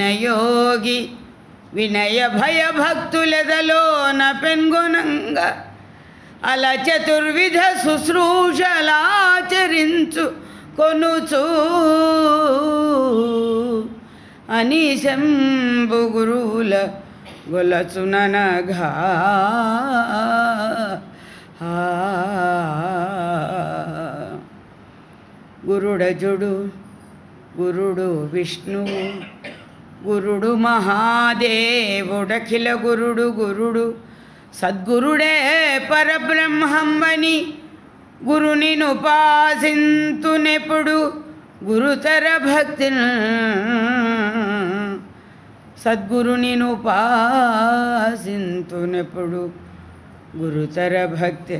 వినయోగి వినయ భయ భక్తులెదలోన పెన్గొనంగ అల చతుర్విధ శుశ్రూషలాచరించు కొనుచూ అనీశంబు గురువుల గొలచుననఘా గురుడజుడు గురుడు విష్ణువు గురుడు మహాదేవుడఖిల గురుడు గురుడు సద్గురుడే పరబ్రహ్మంవని గురుని ఉపాసింతునెప్పుడు గురుతర భక్తి సద్గురుని ఉపాసింతునెప్పుడు గురుతర భక్తి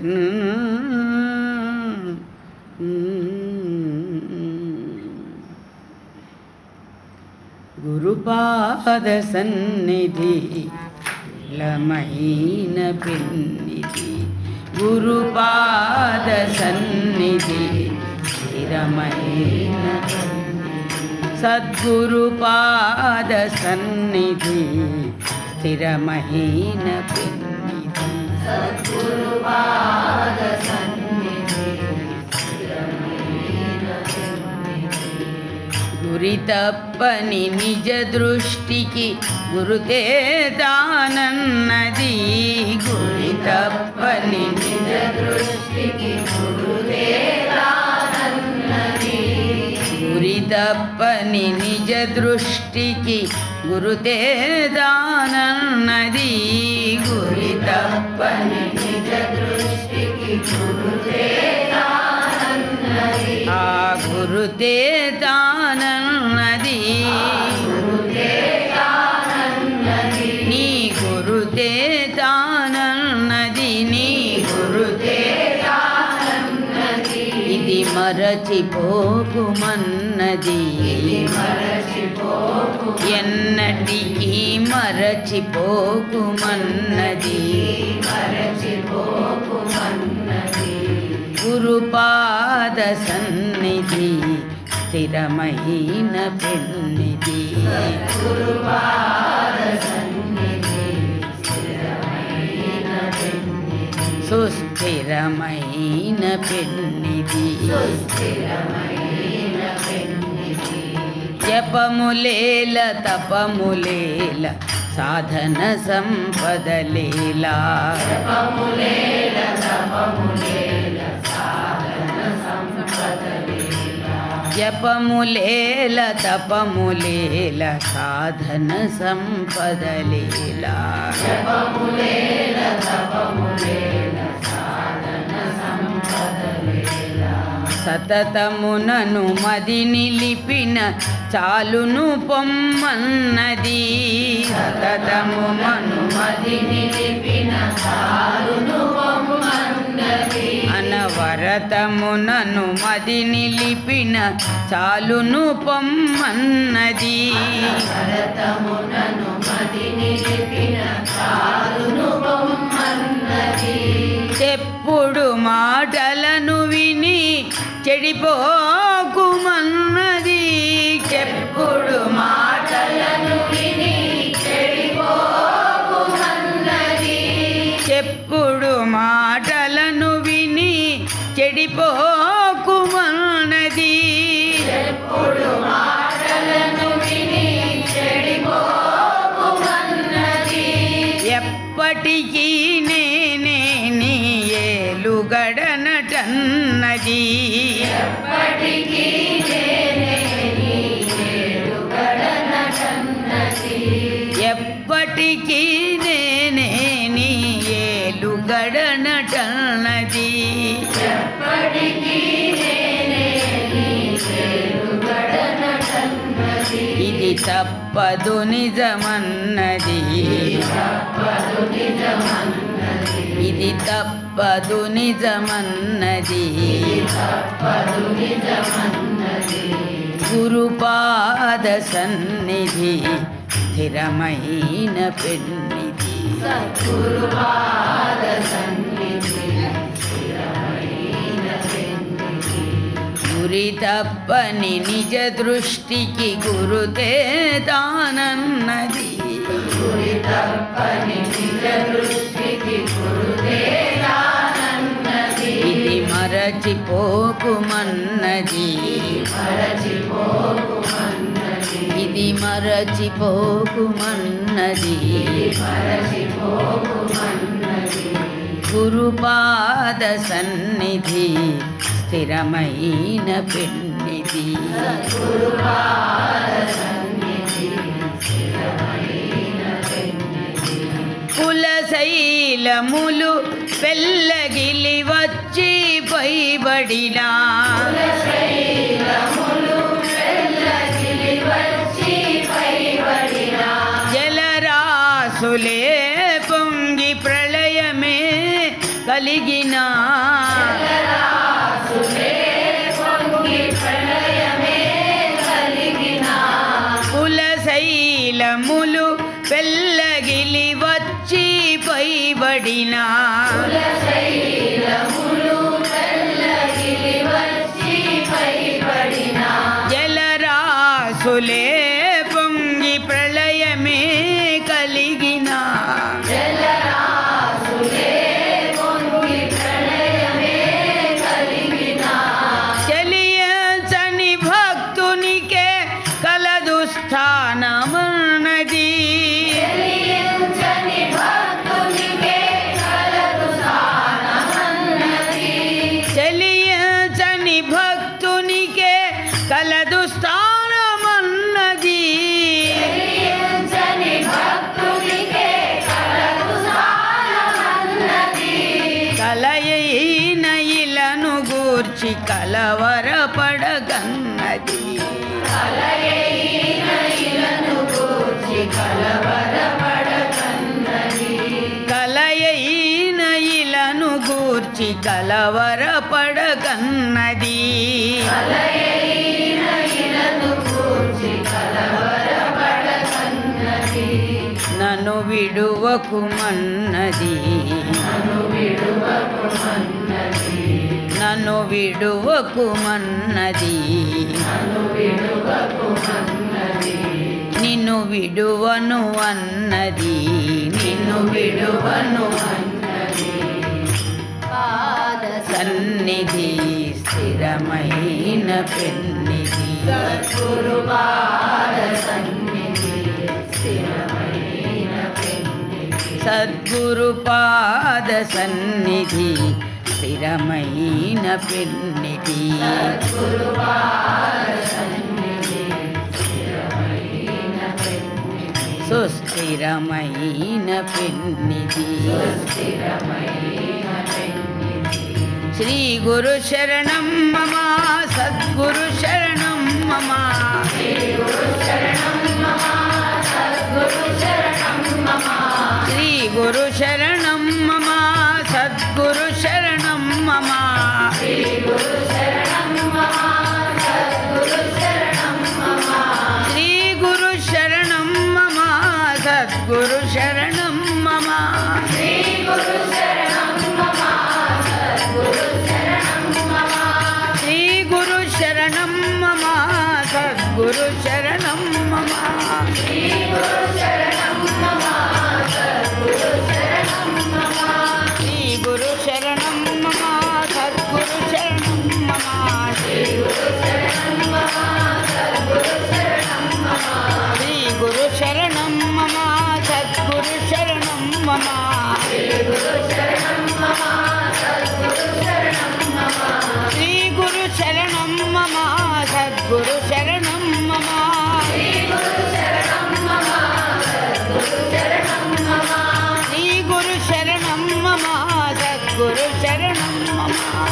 గురుపాద సన్నిధి లమైన పిన్నిధి గురుపాద సన్నిధి స్థిరమైన సద్గురుపాద సన్నిధి స్థిరమైన పిన్నిధి గురి తప్పని నిజ దృష్టికి గురుతే దానన్నది గురి తప్పని నిజ దృష్టికి గురి తప్పని నిజ దృష్టికి గురుతే దానన్నది గురి తప్పని నిజ దృష్టికి ఆ గురుతే తానన్నది నీ గురుతే తానన్నది నీ గురుతే ఇది మరచిపోకుమన్నది ఎన్నటికీ మరచిపోకుమన్నది గురుపాద సన్నిధి స్థిరమైన పెన్నిధి సుస్థిరమైన పెన్నిధి జపములేల తపములేల సాధన సంపదలేలా జపములేల తపములేల సాధన సంపదలేలా సతతమునను మది నిలిపిన చాలును పొమ్మన్నది సతతమునను మది నిలిపిన చాలును పొమ్మన్నది అనవరతమునను మది నిలిపిన చాలును పొమ్మన్నది చెప్పుడు మాటలను విని చెడిపోకుమన్నది చెప్పుడు మాటలను విని చెడిపోకుమన్నది చెప్పుడు మాటలను విని చెడిపోకుమన్నది చెప్పుడు మాటలను విని చెడిపోకుమన్నది ఎప్పటికీ నేనే నీ ఏలుగడనటన్నది ఎప్పటికీ ఎప్పటికీ నేనే నీ ఏలుగడనటన్నది ఇది తప్పదు నిజమన్నది ఇది తప్పదు నిజమన్నది గురుపాద సన్నిధి స్థిరమైన పెన్నిధి గురి తప్పని నిజ దృష్టికి గురుతే తాను తప్పనేలానన్నది ఇది మరచిపోకుమన్నది ఇది మరచిపోకుమన్నది గురుపాద సన్నిధి స్థిరమైన పెన్నిధి కులశైలములు పెల్లగిలి వచ్చి పైబడినా జలరాసులే పొంగి ప్రళయమే కలిగిన కులశైలములు పెల్లగిలి వచ్చి పైబడినా జలరాసులే పొంగి ప్రళయమే కలిగిన చెలియచని భక్తునికే కలదు స్థానమన్నది చెలియచని భక్తునికే కలదు స్థానమన్నది కలయైన ఇలను గూర్చి కలవరపడగన్నది కలయైన ఇలను గూర్చి కలవరపడగన్నది నన్ను విడువకుమన్నది నన్ను విడువకుమన్నది నిన్ను విడువను అన్నది నిన్ను విడువను సన్నిధి స్థిరమైన పెన్నిధి సద్గురు పాద సన్నిధి స్థిరమైన పెన్నిధి సుస్థిరమైన పెన్నిధి శ్రీ గురు శరణం మమ సద్గురు శరణం మమ శ్రీ గురు శరణం మమ సద్గురు శరణం మమ శ్రీ గురు శరణం మమ సద్గురు శరణం మమ శ్రీ గురు శరణం మమ సద్గురు శరణం మమ శ్రీ గురు శరణం మమ సద్గురు శరణం మమ శ్రీ గురు శరణం మమ సద్గురు శరణం మమ శ్రీ గురు శరణం మమ సద్గురు శరణం మమ శ్రీ గురు శరణం మమ సద్గురు శరణం మమ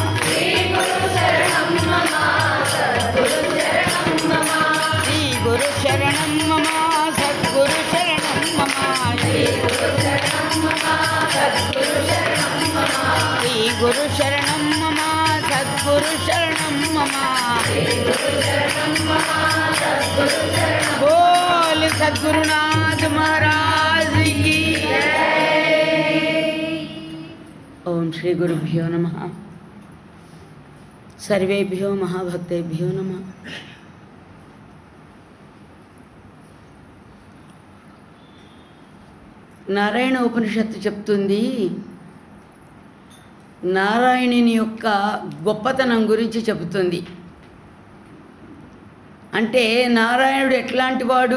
శ్రీ గురు శరణం మమ సద్గురు శరణం మమ శ్రీ గురు శరణం మమ సద్గురు శరణం మమ बोल सद्गुरुनाथ महाराज की ఓం శ్రీ గురుభ్యో నమ సర్వేభ్యో మహాభక్తేభ్యో నమ నారాయణ ఉపనిషత్తు చెప్తుంది నారాయణుని యొక్క గొప్పతనం గురించి చెబుతుంది అంటే నారాయణుడు ఎట్లాంటి వాడు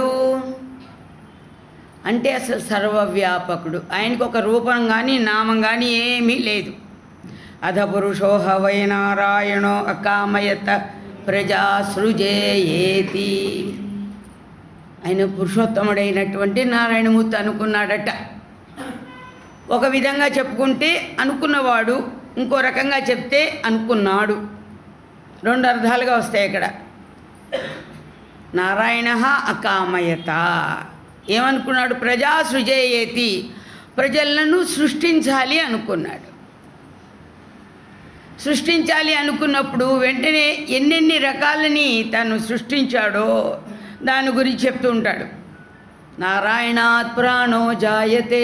అంటే అసలు సర్వవ్యాపకుడు ఆయనకు ఒక రూపం కానీ నామం కానీ ఏమీ లేదు అధ పురుషో హవై నారాయణో అకామయత ప్రజా సృజేయేతి ఆయన పురుషోత్తముడైనటువంటి నారాయణమూర్తి అనుకున్నాడట ఒక విధంగా చెప్పుకుంటే అనుకున్నవాడు ఇంకో రకంగా చెప్తే అనుకున్నాడు రెండు అర్థాలుగా వస్తాయి ఇక్కడ నారాయణ అకామయత ఏమనుకున్నాడు ప్రజా సృజేయేతి ప్రజలను సృష్టించాలి అనుకున్నాడు సృష్టించాలి అనుకున్నప్పుడు వెంటనే ఎన్నెన్ని రకాలని తను సృష్టించాడో దాని గురించి చెప్తూ ఉంటాడు నారాయణాత్ ప్రాణో జాయతే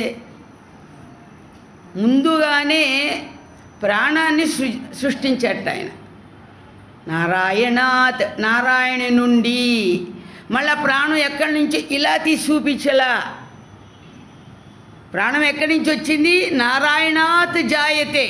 ముందుగానే ప్రాణాన్ని సృ సృష్టించట ఆయన నారాయణాత్ నారాయణ నుండి మళ్ళా ప్రాణం ఎక్కడి నుంచి ఇలా తీసి చూపించలా ప్రాణం ఎక్కడి నుంచి వచ్చింది నారాయణాత్ జాయతే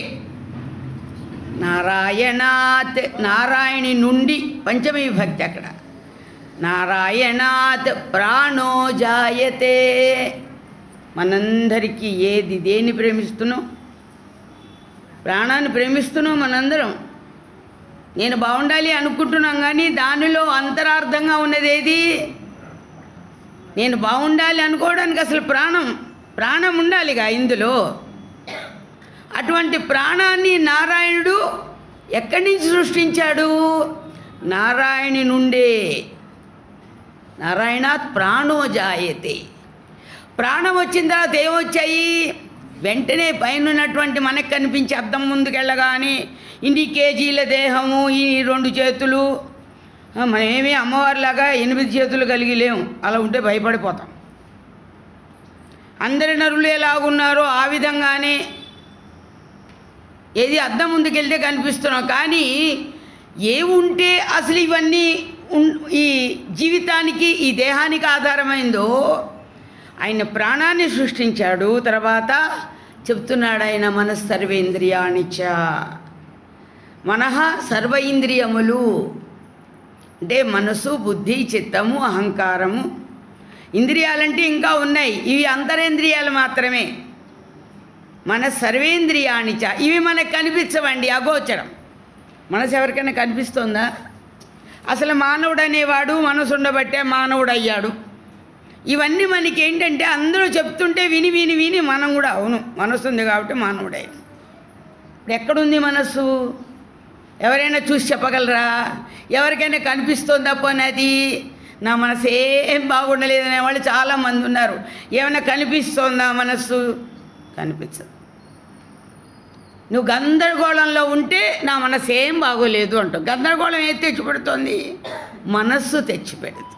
నారాయణాత్ నారాయణి నుండి పంచమీ విభక్తి అక్కడ నారాయణాత్ ప్రాణో జాయతే మనందరికీ ఏది దేన్ని ప్రేమిస్తున్నాం ప్రాణాన్ని ప్రేమిస్తున్నాం మనందరం నేను బాగుండాలి అనుకుంటున్నాం కానీ దానిలో అంతరార్థంగా ఉన్నది ఏది నేను బాగుండాలి అనుకోవడానికి అసలు ప్రాణం ప్రాణం ఉండాలిగా ఇందులో అటువంటి ప్రాణాన్ని నారాయణుడు ఎక్కడి నుంచి సృష్టించాడు నారాయణి నుండే నారాయణాత్ ప్రాణో జాయతే ప్రాణం వచ్చిన తర్వాత ఏమొచ్చాయి వెంటనే పైన ఉన్నటువంటి మనకు కనిపించే అద్దం ముందుకెళ్ళగానే ఇన్ని కేజీల దేహము ఈ రెండు చేతులు ఆ, మనమేమీ అమ్మవారిలాగా ఎనిమిది చేతులు కలిగి లేము అలా ఉంటే భయపడిపోతాం అందరి నరులు ఎలాగున్నారో ఆ విధంగానే ఏది అద్దం ముందుకెళ్తే కనిపిస్తున్నాం కానీ ఏ ఉంటే అసలు ఇవన్నీ ఉన్- ఈ జీవితానికి ఈ దేహానికి ఆధారమైందో ఆయన ప్రాణాన్ని సృష్టించాడు తర్వాత చెప్తున్నాడు ఆయన మన సర్వేంద్రియాణిచ మనహ సర్వ ఇంద్రియములు అంటే మనసు బుద్ధి చిత్తము అహంకారము ఇంద్రియాలంటే ఇంకా ఉన్నాయి ఇవి అంతరేంద్రియాలు మాత్రమే మన సర్వేంద్రియాణిచ ఇవి మనకు కనిపించవండి అగోచరం మనసు ఎవరికైనా కనిపిస్తుందా అసలు మానవుడు అనేవాడు మనసు ఉండబట్టే మానవుడు అయ్యాడు ఇవన్నీ మనకి ఏంటంటే అందరూ చెప్తుంటే విని విని విని మనం కూడా అవును మనసు ఉంది కాబట్టి మానవుడే ఇప్పుడు ఎక్కడుంది మనస్సు ఎవరైనా చూసి చెప్పగలరా ఎవరికైనా కనిపిస్తుందా పోనది నా మనసు ఏం బాగుండలేదనే వాళ్ళు చాలామంది ఉన్నారు ఏమైనా కనిపిస్తోందా మనస్సు కనిపించదు నువ్వు గందరగోళంలో ఉంటే నా మనసు ఏం బాగోలేదు అంటావు గందరగోళం ఏది తెచ్చిపెడుతోంది మనస్సు తెచ్చిపెడుతుంది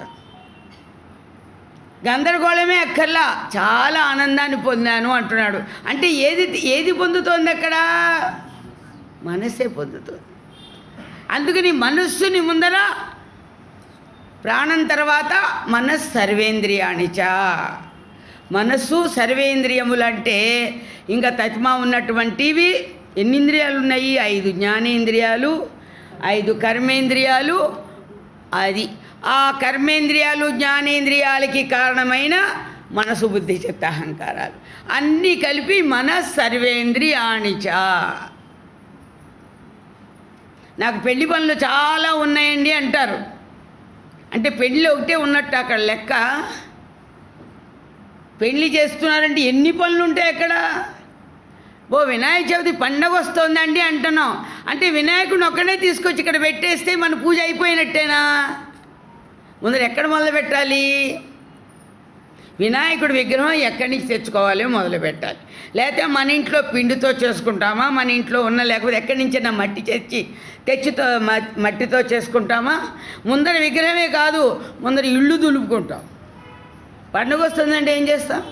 గందరగోళమే అక్కర్లా చాలా ఆనందాన్ని పొందాను అంటున్నాడు అంటే ఏది ఏది పొందుతోంది అక్కడ మనసే పొందుతుంది అందుకని మనస్సుని ముందర ప్రాణం తర్వాత మనస్ సర్వేంద్రియాణిచ మనస్సు సర్వేంద్రియములు అంటే ఇంకా తతిమా ఉన్నటువంటివి ఎన్ని ఇంద్రియాలు ఉన్నాయి ఐదు జ్ఞానేంద్రియాలు ఐదు కర్మేంద్రియాలు అది ఆ కర్మేంద్రియాలు జ్ఞానేంద్రియాలకి కారణమైన మనసు బుద్ధి చిత్త అహంకారాలు అన్నీ కలిపి మన సర్వేంద్రియాణిచ నాకు పెళ్లి పనులు చాలా ఉన్నాయండి అంటారు అంటే పెళ్ళి ఒకటే ఉన్నట్టు అక్కడ లెక్క పెళ్లి చేస్తున్నారంటే ఎన్ని పనులు ఉంటాయి అక్కడ ఓ వినాయక చవితి పండగ వస్తోందండి అంటున్నాం అంటే వినాయకుడిని ఒక్కడే తీసుకొచ్చి ఇక్కడ పెట్టేస్తే మన పూజ అయిపోయినట్టేనా ముందర ఎక్కడ మొదలు పెట్టాలి వినాయకుడి విగ్రహం ఎక్కడి నుంచి తెచ్చుకోవాలి మొదలు పెట్టాలి లేకపోతే మన ఇంట్లో పిండితో చేసుకుంటామా మన ఇంట్లో ఉన్న లేకపోతే ఎక్కడి నుంచైనా మట్టి తెచ్చి తెచ్చితో మ- మట్టితో చేసుకుంటామా ముందర విగ్రహమే కాదు ముందర ఇళ్ళు దులుపుకుంటాం పండుగ వస్తుందంటే ఏం చేస్తాం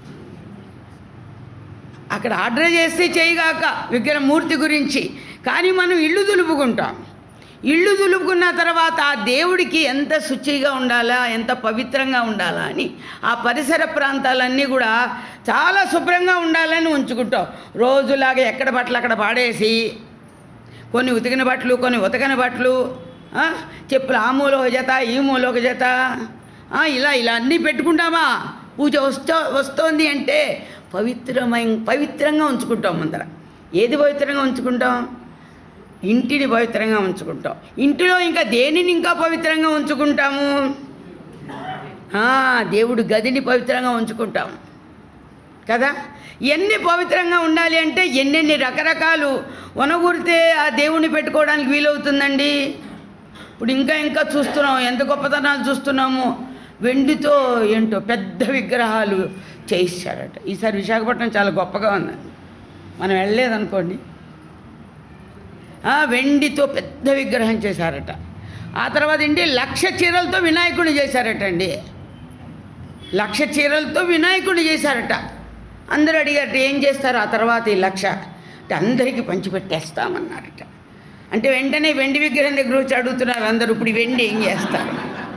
అక్కడ ఆర్డర్ చేస్తే చేయగాక విగ్రహ మూర్తి గురించి కానీ మనం ఇల్లు దులుపుకుంటాం ఇల్లు దులుపుకున్న తర్వాత ఆ దేవుడికి ఎంత శుచిగా ఉండాలా ఎంత పవిత్రంగా ఉండాలా అని ఆ పరిసర ప్రాంతాలన్నీ కూడా చాలా శుభ్రంగా ఉండాలని ఉంచుకుంటాం రోజులాగా ఎక్కడ బట్టలు అక్కడ పాడేసి కొన్ని ఉతికిన బట్టలు కొన్ని ఉతకని బట్టలు ఆ, చెప్పులు ఆ మూల ఒక జత ఈ మూల ఒక జత ఆ, ఇలా ఇలా అన్నీ పెట్టుకుంటామా పూజ వస్తో వస్తోంది అంటే పవిత్రమై పవిత్రంగా ఉంచుకుంటాం ముందర ఏది పవిత్రంగా ఉంచుకుంటాం ఇంటిని పవిత్రంగా ఉంచుకుంటాం ఇంటిలో ఇంకా దేనిని ఇంకా పవిత్రంగా ఉంచుకుంటాము ఆ, దేవుడు గదిని పవిత్రంగా ఉంచుకుంటాం కదా ఎన్ని పవిత్రంగా ఉండాలి అంటే ఎన్నెన్ని రకరకాలు వనగూరితే ఆ దేవుణ్ణి పెట్టుకోవడానికి వీలవుతుందండి ఇప్పుడు ఇంకా ఇంకా చూస్తున్నాం ఎంత గొప్పతనాలు చూస్తున్నాము వెండితో ఏంటో పెద్ద విగ్రహాలు చేయిస్తాడట ఈసారి విశాఖపట్నం చాలా గొప్పగా ఉంది మనం వెళ్ళలేదనుకోండి ఆ, వెండితో పెద్ద విగ్రహం చేశారట ఆ తర్వాత ఏంటి లక్ష చీరలతో వినాయకుడిని చేశారట అండి లక్ష చీరలతో వినాయకుడిని చేశారట అందరూ అడిగారట ఏం చేస్తారు ఆ తర్వాత ఈ లక్ష అంటే అందరికీ పంచిపెట్టేస్తామన్నారట అంటే వెంటనే వెండి విగ్రహం దగ్గర వచ్చి అడుగుతున్నారు అందరూ ఇప్పుడు ఈ వెండి ఏం చేస్తారు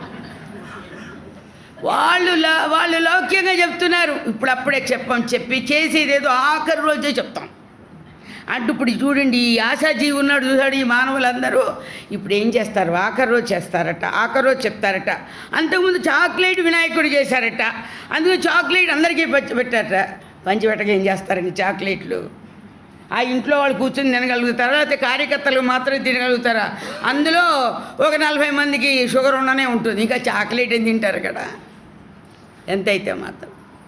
వాళ్ళు లా- వాళ్ళు లౌక్యంగా చెప్తున్నారు ఇప్పుడు అప్పుడే చెప్పాం చెప్పి చేసేదేదో ఆఖరి రోజే చెప్తాం అంటే ఇప్పుడు చూడండి ఈ ఆశాజీవి ఉన్నాడు చూసాడు ఈ మానవులందరూ ఇప్పుడు ఏం చేస్తారు ఆఖరి రోజు చేస్తారట ఆఖరి రోజు చెప్తారట అంతకుముందు చాక్లెట్ వినాయకుడు చేశారట అందుకు చాక్లెట్ అందరికీ పంచి పెట్టారట పంచిపెట్టక ఏం చేస్తారండి చాక్లెట్లు ఆ ఇంట్లో వాళ్ళు కూర్చొని తినగలుగుతారా లేకపోతే కార్యకర్తలు మాత్రమే తినగలుగుతారా అందులో ఒక నలభై మందికి షుగర్ ఉండనే ఉంటుంది ఇంకా చాక్లెట్ ఏం తింటారు కదా ఎంతైతే మాత్రం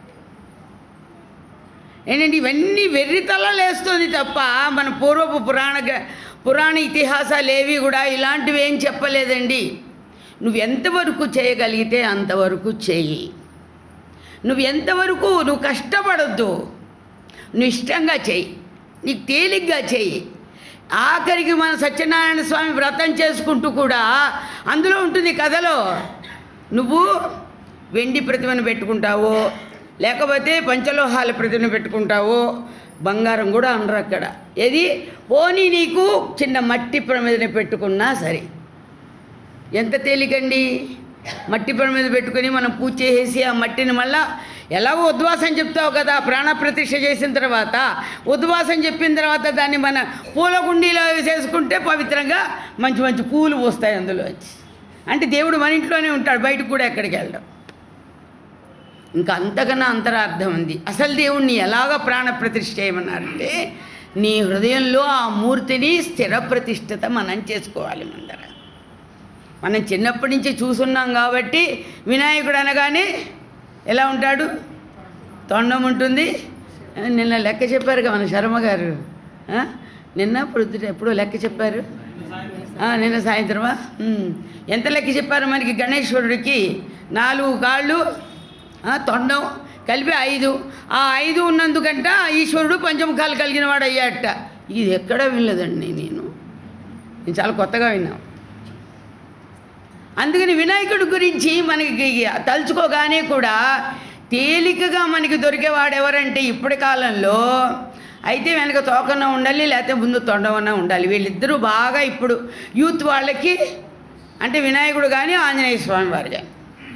ఏంటంటే ఇవన్నీ వెర్రితలాలు వేస్తుంది తప్ప మన పూర్వపు పురాణ గ- పురాణ ఇతిహాసాలు ఏవి కూడా ఇలాంటివి ఏం చెప్పలేదండి నువ్వు ఎంతవరకు చేయగలిగితే అంతవరకు చెయ్యి నువ్వు ఎంతవరకు నువ్వు కష్టపడద్దు నువ్వు ఇష్టంగా చెయ్యి నీకు తేలిగ్గా చెయ్యి ఆఖరికి మన సత్యనారాయణ స్వామి వ్రతం చేసుకుంటూ కూడా అందులో ఉంటుంది కథలో నువ్వు వెండి ప్రతిమను పెట్టుకుంటావో లేకపోతే పంచలోహాల ప్రతిమను పెట్టుకుంటావో బంగారం కూడా అనరు అక్కడ ఏది పోనీ నీకు చిన్న మట్టి ప్రమిదని పెట్టుకున్నా సరే ఎంత తేలికండి మట్టి పని మీద పెట్టుకుని మనం పూజ చేసేసి ఆ మట్టిని మళ్ళా ఎలాగో ఉద్వాసం చెప్తావు కదా ప్రాణ ప్రతిష్ఠ చేసిన తర్వాత ఉద్వాసం చెప్పిన తర్వాత దాన్ని మన పూల కుండీలో వేసేసుకుంటే పవిత్రంగా మంచి మంచి పూలు పోస్తాయి అందులో వచ్చి అంటే దేవుడు మన ఇంట్లోనే ఉంటాడు బయటకు కూడా ఎక్కడికి వెళ్ళడం ఇంకా అంతకన్నా అంతరార్థం ఉంది అసలు దేవుణ్ణి ఎలాగ ప్రాణ ప్రతిష్ఠ చేయమన్నారంటే నీ హృదయంలో ఆ మూర్తిని స్థిర ప్రతిష్ఠత మనం చేసుకోవాలి ముందర మనం చిన్నప్పటి నుంచి చూసున్నాం కాబట్టి వినాయకుడు అనగానే ఎలా ఉంటాడు తొండం ఉంటుంది ఆ, నిన్న లెక్క చెప్పారు కదా మన శర్మ గారు ఆ? నిన్న పొద్దుట ఎప్పుడో లెక్క చెప్పారు ఆ, నిన్న సాయంత్రమా ఉమ్. ఎంత లెక్క చెప్పారు మనకి గణేశ్వరుడికి నాలుగు కాళ్ళు ఆ, తొండం కలిపి ఐదు ఆ ఐదు ఉన్నందుకంట ఈశ్వరుడు పంచముఖాలు కలిగిన వాడు అయ్యాట ఇది ఎక్కడ వినలేదండి నేను నేను చాలా కొత్తగా విన్నాం అందుకని వినాయకుడి గురించి మనకి తలుచుకోగానే కూడా తేలికగా మనకి దొరికేవాడు ఎవరంటే ఇప్పటి కాలంలో అయితే వెనక తోకన ఉండాలి లేకపోతే ముందు తొండవన్న ఉండాలి వీళ్ళిద్దరూ బాగా ఇప్పుడు యూత్ వాళ్ళకి అంటే వినాయకుడు కానీ ఆంజనేయ స్వామి వారు కానీ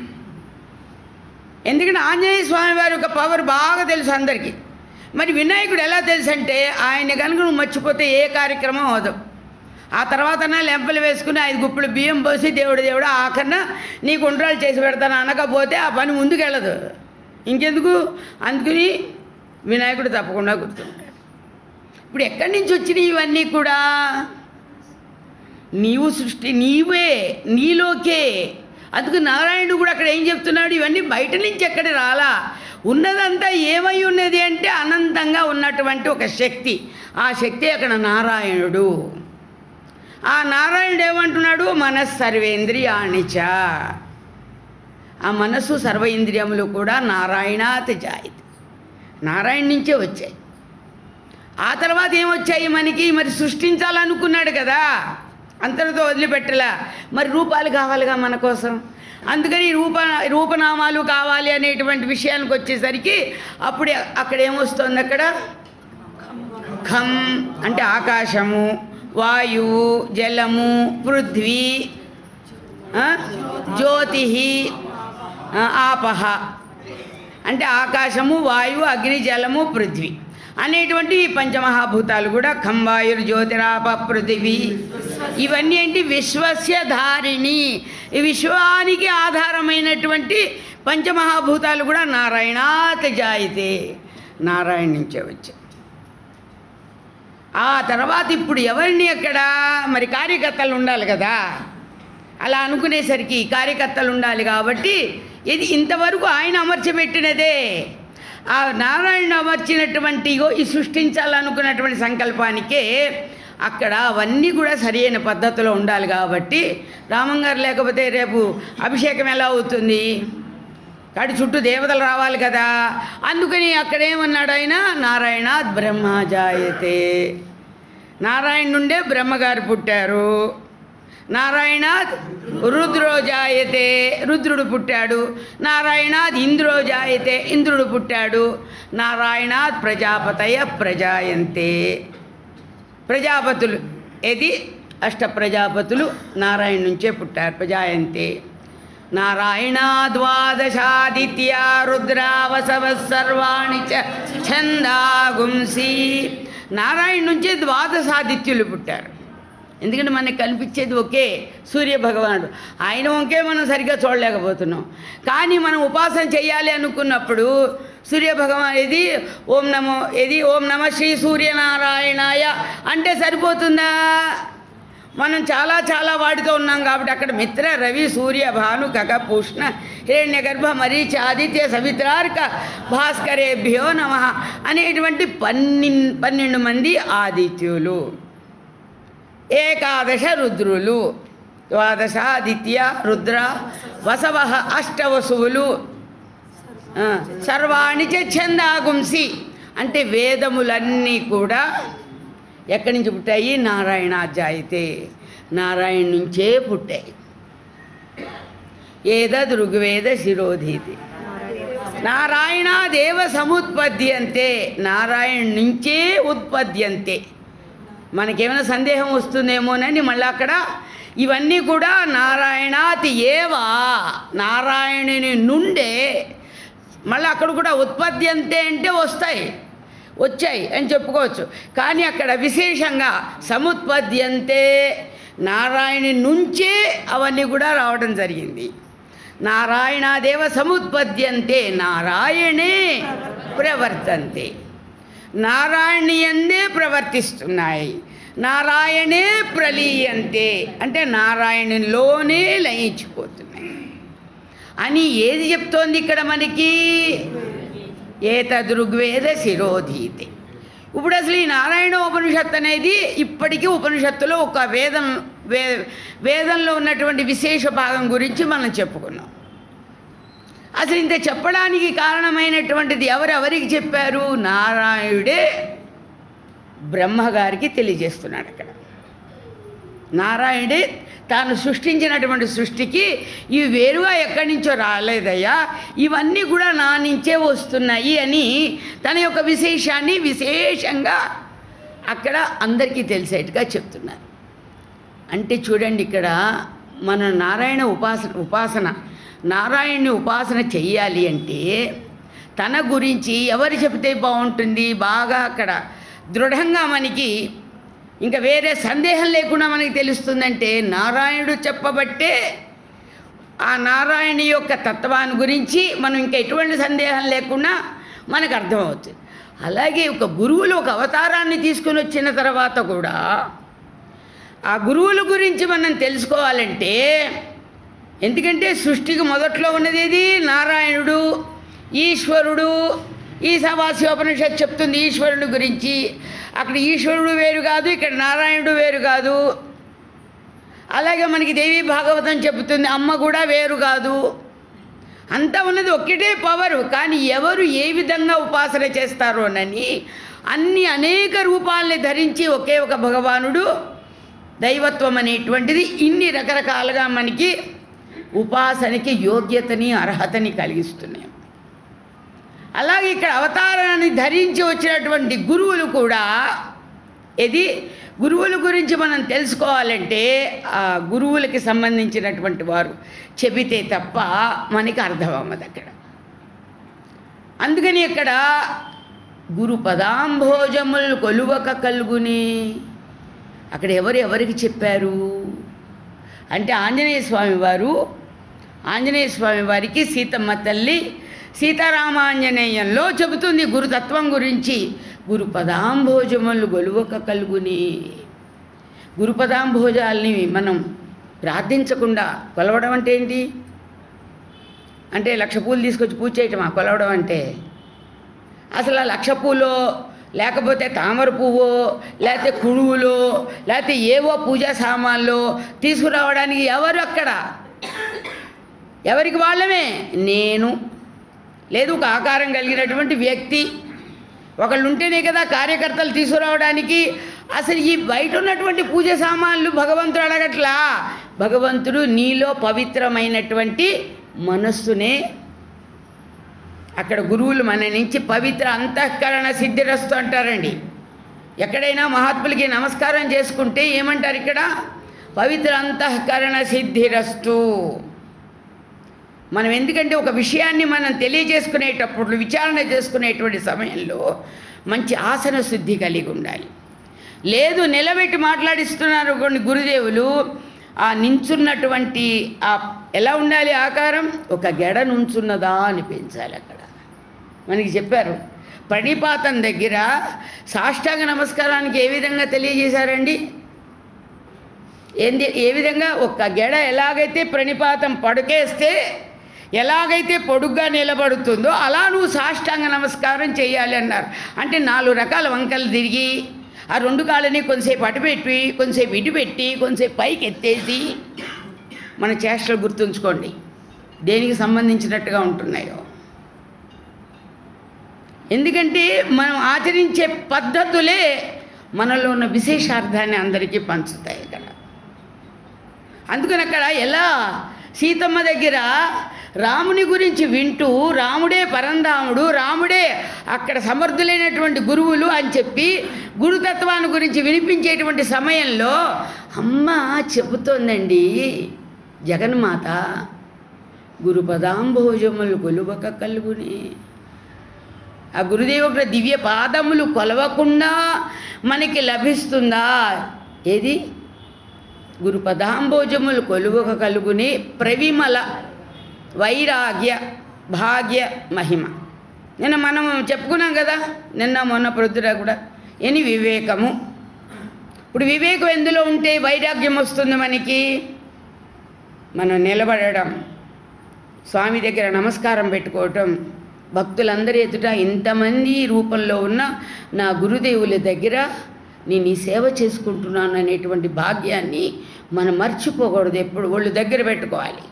ఎందుకంటే ఆంజనేయ స్వామి వారి యొక్క పవర్ బాగా తెలుసు అందరికీ మరి వినాయకుడు ఎలా తెలుసు అంటే ఆయన కనుక నువ్వు మర్చిపోతే ఏ కార్యక్రమం అవదు ఆ తర్వాత లెంపలు వేసుకుని ఐదు గుప్పులు బియ్యం పోసి దేవుడు దేవుడు ఆఖరణ నీకు ఉండ్రాలు చేసి పెడతాను అనకపోతే ఆ పని ముందుకెళ్ళదు ఇంకెందుకు అందుకని వినాయకుడు తప్పకుండా గుర్తుంటాడు ఇప్పుడు ఎక్కడి నుంచి వచ్చినాయి ఇవన్నీ కూడా నీవు సృష్టి నీవే నీలోకే అందుకు నారాయణుడు కూడా అక్కడ ఏం చెప్తున్నాడు ఇవన్నీ బయట నుంచి ఎక్కడ రాలా ఉన్నదంతా ఏమై ఉన్నది అంటే అనంతంగా ఉన్నటువంటి ఒక శక్తి ఆ శక్తి అక్కడ నారాయణుడు ఆ నారాయణుడు ఏమంటున్నాడు మనస్సర్వేంద్రియాణిచ ఆ మనస్సు సర్వ ఇంద్రియములు కూడా నారాయణాతి జాయిత్ నారాయణ నుంచే వచ్చాయి ఆ తర్వాత ఏమొచ్చాయి మనకి మరి సృష్టించాలనుకున్నాడు కదా అంతటితో వదిలిపెట్టలా మరి రూపాలు కావాలిగా మన కోసం అందుకని రూప రూపనామాలు కావాలి అనేటువంటి విషయానికి వచ్చేసరికి అప్పుడు అక్కడ ఏమొస్తుంది అక్కడ ఖం అంటే ఆకాశము వాయువు జలము పృథ్వీ ఆ, జ్యోతి ఆ, ఆపహ అంటే ఆకాశము వాయువు అగ్ని జలము పృథ్వీ అనేటువంటి ఈ పంచమహాభూతాలు కూడా ఖంబాయుర్ జ్యోతిరాప పృథివీ ఇవన్నీ ఏంటి విశ్వస్య ధారిణి ఈ విశ్వానికి ఆధారమైనటువంటి పంచమహాభూతాలు కూడా నారాయణాత్ జాయితే నారాయణ నుంచే వచ్చాయి ఆ తర్వాత ఇప్పుడు ఎవరిని అక్కడ మరి కార్యకర్తలు ఉండాలి కదా అలా అనుకునేసరికి కార్యకర్తలు ఉండాలి కాబట్టి ఇది ఇంతవరకు ఆయన అమర్చబెట్టినదే ఆ నారాయణ అమర్చినటువంటి ఇగో ఈ సృష్టించాలనుకున్నటువంటి సంకల్పానికే అక్కడ అవన్నీ కూడా సరైన పద్ధతిలో ఉండాలి కాబట్టి రామంగారు లేకపోతే రేపు అభిషేకం ఎలా అవుతుంది కాడి చుట్టూ దేవతలు రావాలి కదా అందుకని అక్కడేమన్నాడు ఆయన నారాయణాత్ బ్రహ్మ జాయతే నారాయణ నుండే బ్రహ్మగారు పుట్టారు నారాయణాత్ రుద్రో జాయతే రుద్రుడు పుట్టాడు నారాయణాత్ ఇంద్రో జాయతే ఇంద్రుడు పుట్టాడు నారాయణాత్ ప్రజాపతయ ప్రజాయంతే ప్రజాపతులు ఏది అష్ట ప్రజాపతులు నారాయణ నుంచే పుట్టారు ప్రజాయంతే నారాయణ ద్వాదశాదిత్యా రుద్రావసవ సర్వాణి చ ఛందాగుంసి నారాయణ నుంచే ద్వాదశాదిత్యులు పుట్టారు ఎందుకంటే మనకి కనిపించేది ఒకే సూర్య భగవానుడు ఆయన ఒకే మనం సరిగ్గా చూడలేకపోతున్నాం కానీ మనం ఉపాసన చేయాలి అనుకున్నప్పుడు సూర్య భగవాన్ ఇది ఓం నమో ఇది ఓం నమ శ్రీ సూర్యనారాయణాయ అంటే సరిపోతుందా మనం చాలా చాలా వాటితో ఉన్నాం కాబట్టి అక్కడ మిత్ర రవి సూర్య భాను కక పూష్ణ హిరణ్య గర్భ మరీచ ఆదిత్య సవిత్రార్క భాస్కరేభ్యో నమ అనేటువంటి పన్నెన్ పన్నెండు మంది ఆదిత్యులు ఏకాదశ రుద్రులు ద్వాదశ ఆదిత్య రుద్ర వసవ అష్టవసువులు ఆ, సర్వాణి చ ఛందాగుంసి అంటే వేదములన్నీ కూడా ఎక్కడి నుంచి పుట్టాయి నారాయణాధ్యాయితే నారాయణ నుంచే పుట్టాయి ఏదద్ ఋగ్వేద శిరోధీతి నారాయణ దేవ సముత్పద్యంతే నారాయణ నుంచే ఉత్పద్యంతే మనకేమైనా సందేహం వస్తుందేమోనని మళ్ళీ అక్కడ ఇవన్నీ కూడా నారాయణాతి ఏవా నారాయణుని నుండే మళ్ళీ అక్కడ కూడా ఉత్పద్యంతే అంటే వస్తాయి వచ్చాయి అని చెప్పుకోవచ్చు కానీ అక్కడ విశేషంగా సముత్పద్యంతే నారాయణి నుంచే అవన్నీ కూడా రావడం జరిగింది నారాయణాదేవ సముత్పద్యంతే నారాయణే ప్రవర్తంతే నారాయణి ఎందే ప్రవర్తిస్తున్నాయి నారాయణే ప్రలీయంతే అంటే నారాయణలోనే లయించిపోతున్నాయి అని ఏది చెప్తోంది ఇక్కడ మనకి ఏతదృగ్వేద శిరోధీతే ఇప్పుడు అసలు ఈ నారాయణ ఉపనిషత్తు అనేది ఇప్పటికీ ఉపనిషత్తులో ఒక వేదం వే వేదంలో ఉన్నటువంటి విశేష భాగం గురించి మనం చెప్పుకున్నాం అసలు ఇంత చెప్పడానికి కారణమైనటువంటిది ఎవరెవరికి చెప్పారు నారాయణుడే బ్రహ్మగారికి తెలియజేస్తున్నాడు అక్కడ నారాయణుడే తాను సృష్టించినటువంటి సృష్టికి ఇవి వేరుగా ఎక్కడి నుంచో రాలేదయ్యా ఇవన్నీ కూడా నా నుంచే వస్తున్నాయి అని తన యొక్క విశేషాన్ని విశేషంగా అక్కడ అందరికీ తెలిసేట్టుగా చెప్తున్నారు అంటే చూడండి ఇక్కడ మన నారాయణ ఉపాసన ఉపాసన నారాయణ్ణి ఉపాసన చెయ్యాలి అంటే తన గురించి ఎవరు చెబితే బాగుంటుంది బాగా అక్కడ దృఢంగా మనకి ఇంకా వేరే సందేహం లేకుండా మనకి తెలుస్తుందంటే నారాయణుడు చెప్పబట్టే ఆ నారాయణ యొక్క తత్వాన్ని గురించి మనం ఇంకా ఎటువంటి సందేహం లేకుండా మనకు అర్థమవుతుంది అలాగే ఒక గురువులు ఒక అవతారాన్ని తీసుకుని వచ్చిన తర్వాత కూడా ఆ గురువుల గురించి మనం తెలుసుకోవాలంటే ఎందుకంటే సృష్టికి మొదట్లో ఉన్నది ఏది నారాయణుడు ఈశ్వరుడు ఈ సమాస్యోపనిషత్ చెప్తుంది ఈశ్వరుడు గురించి అక్కడ ఈశ్వరుడు వేరు కాదు ఇక్కడ నారాయణుడు వేరు కాదు అలాగే మనకి దేవి భాగవతం చెబుతుంది అమ్మ కూడా వేరు కాదు అంతా ఉన్నది ఒక్కటే పవరు కానీ ఎవరు ఏ విధంగా ఉపాసన చేస్తారోనని అన్ని అనేక రూపాలని ధరించి ఒకే ఒక భగవానుడు దైవత్వం అనేటువంటిది ఇన్ని రకరకాలుగా మనకి ఉపాసనకి యోగ్యతని అర్హతని కలిగిస్తున్నాయి అలాగే ఇక్కడ అవతారాన్ని ధరించి వచ్చినటువంటి గురువులు కూడా ఇది గురువుల గురించి మనం తెలుసుకోవాలంటే ఆ గురువులకి సంబంధించినటువంటి వారు చెబితే తప్ప మనకి అర్థం అవ్వదు అక్కడ అందుకని ఇక్కడ గురు పదాంభోజములు కొలువక కలుగుని అక్కడ ఎవరు ఎవరికి చెప్పారు అంటే ఆంజనేయ స్వామి వారు ఆంజనేయ స్వామి వారికి సీతమ్మ తల్లి సీతారామాంజనేయంలో చెబుతుంది గురుతత్వం గురించి గురు పదాంభోజములు గొలువక కలుగుని గురు పదాంభోజాల్ని మనం ప్రార్థించకుండా కొలవడం అంటే ఏంటి అంటే లక్ష పూలు తీసుకొచ్చి పూజ చేయటమా కొలవడం అంటే అసలు ఆ లక్ష పూలో లేకపోతే తామర పువ్వో లేకపోతే కుడువులో లేకపోతే ఏవో పూజా సామాన్లు తీసుకురావడానికి ఎవరు అక్కడ ఎవరికి వాళ్ళమే నేను లేదు ఒక ఆకారం కలిగినటువంటి వ్యక్తి ఒకళ్ళు ఉంటేనే కదా కార్యకర్తలు తీసుకురావడానికి అసలు ఈ బయట ఉన్నటువంటి పూజ సామాన్లు భగవంతుడు అడగట్లా భగవంతుడు నీలో పవిత్రమైనటువంటి మనస్సునే అక్కడ గురువులు మన నుంచి పవిత్ర అంతఃకరణ సిద్ధిరస్తు అంటారండి ఎక్కడైనా మహాత్ములకి నమస్కారం చేసుకుంటే ఏమంటారు ఇక్కడ పవిత్ర అంతఃకరణ సిద్ధిరస్తు మనం ఎందుకంటే ఒక విషయాన్ని మనం తెలియజేసుకునేటప్పుడు విచారణ చేసుకునేటువంటి సమయంలో మంచి ఆసన శుద్ధి కలిగి ఉండాలి లేదు నిలబెట్టి మాట్లాడిస్తున్నారు కొన్ని గురుదేవులు ఆ నించున్నటువంటి ఆ ఎలా ఉండాలి ఆకారం ఒక గెడ నుంచున్నదా అనిపించాలి అక్కడ మనకి చెప్పారు ప్రణిపాతం దగ్గర సాష్టాంగ నమస్కారానికి ఏ విధంగా తెలియజేశారండి ఏంది ఏ విధంగా ఒక గెడ ఎలాగైతే ప్రణిపాతం పడుకేస్తే ఎలాగైతే పొడుగ్గా నిలబడుతుందో అలా నువ్వు సాష్టాంగ నమస్కారం చేయాలి అన్నారు అంటే నాలుగు రకాల వంకలు తిరిగి ఆ రెండు కాళ్ళని కొంతసేపు అటు పెట్టి కొంతసేపు ఇటు పెట్టి కొంతసేపు పైకి ఎత్తేసి మన చేష్టలు గుర్తుంచుకోండి దేనికి సంబంధించినట్టుగా ఉంటున్నాయో ఎందుకంటే మనం ఆచరించే పద్ధతులే మనలో ఉన్న విశేషార్థాన్ని అందరికీ పంచుతాయి ఇక్కడ అందుకని అక్కడ ఎలా సీతమ్మ దగ్గర రాముని గురించి వింటూ రాముడే పరంధాముడు రాముడే అక్కడ సమర్థులైనటువంటి గురువులు అని చెప్పి గురుతత్వాన్ని గురించి వినిపించేటువంటి సమయంలో అమ్మ చెబుతోందండి జగన్మాత గురు పదాంభోజములు కొలువక కలుగుని ఆ గురుదేవుల దివ్య పాదములు కొలవకుండా మనకి లభిస్తుందా ఏది గురు పదాంభోజములు కొలువక కలుగుని ప్రవిమల వైరాగ్య భాగ్య మహిమ నిన్న మనం చెప్పుకున్నాం కదా నిన్న మొన్న ప్రొద్దున కూడా ఎని వివేకము ఇప్పుడు వివేకం ఎందులో ఉంటే వైరాగ్యం వస్తుంది మనకి మనం నిలబడడం స్వామి దగ్గర నమస్కారం పెట్టుకోవటం భక్తులందరి ఎదుట ఇంతమంది రూపంలో ఉన్న నా గురుదేవుల దగ్గర నేను ఈ సేవ చేసుకుంటున్నాను అనేటువంటి భాగ్యాన్ని మనం మర్చిపోకూడదు ఎప్పుడు ఒళ్ళు దగ్గర పెట్టుకోవాలి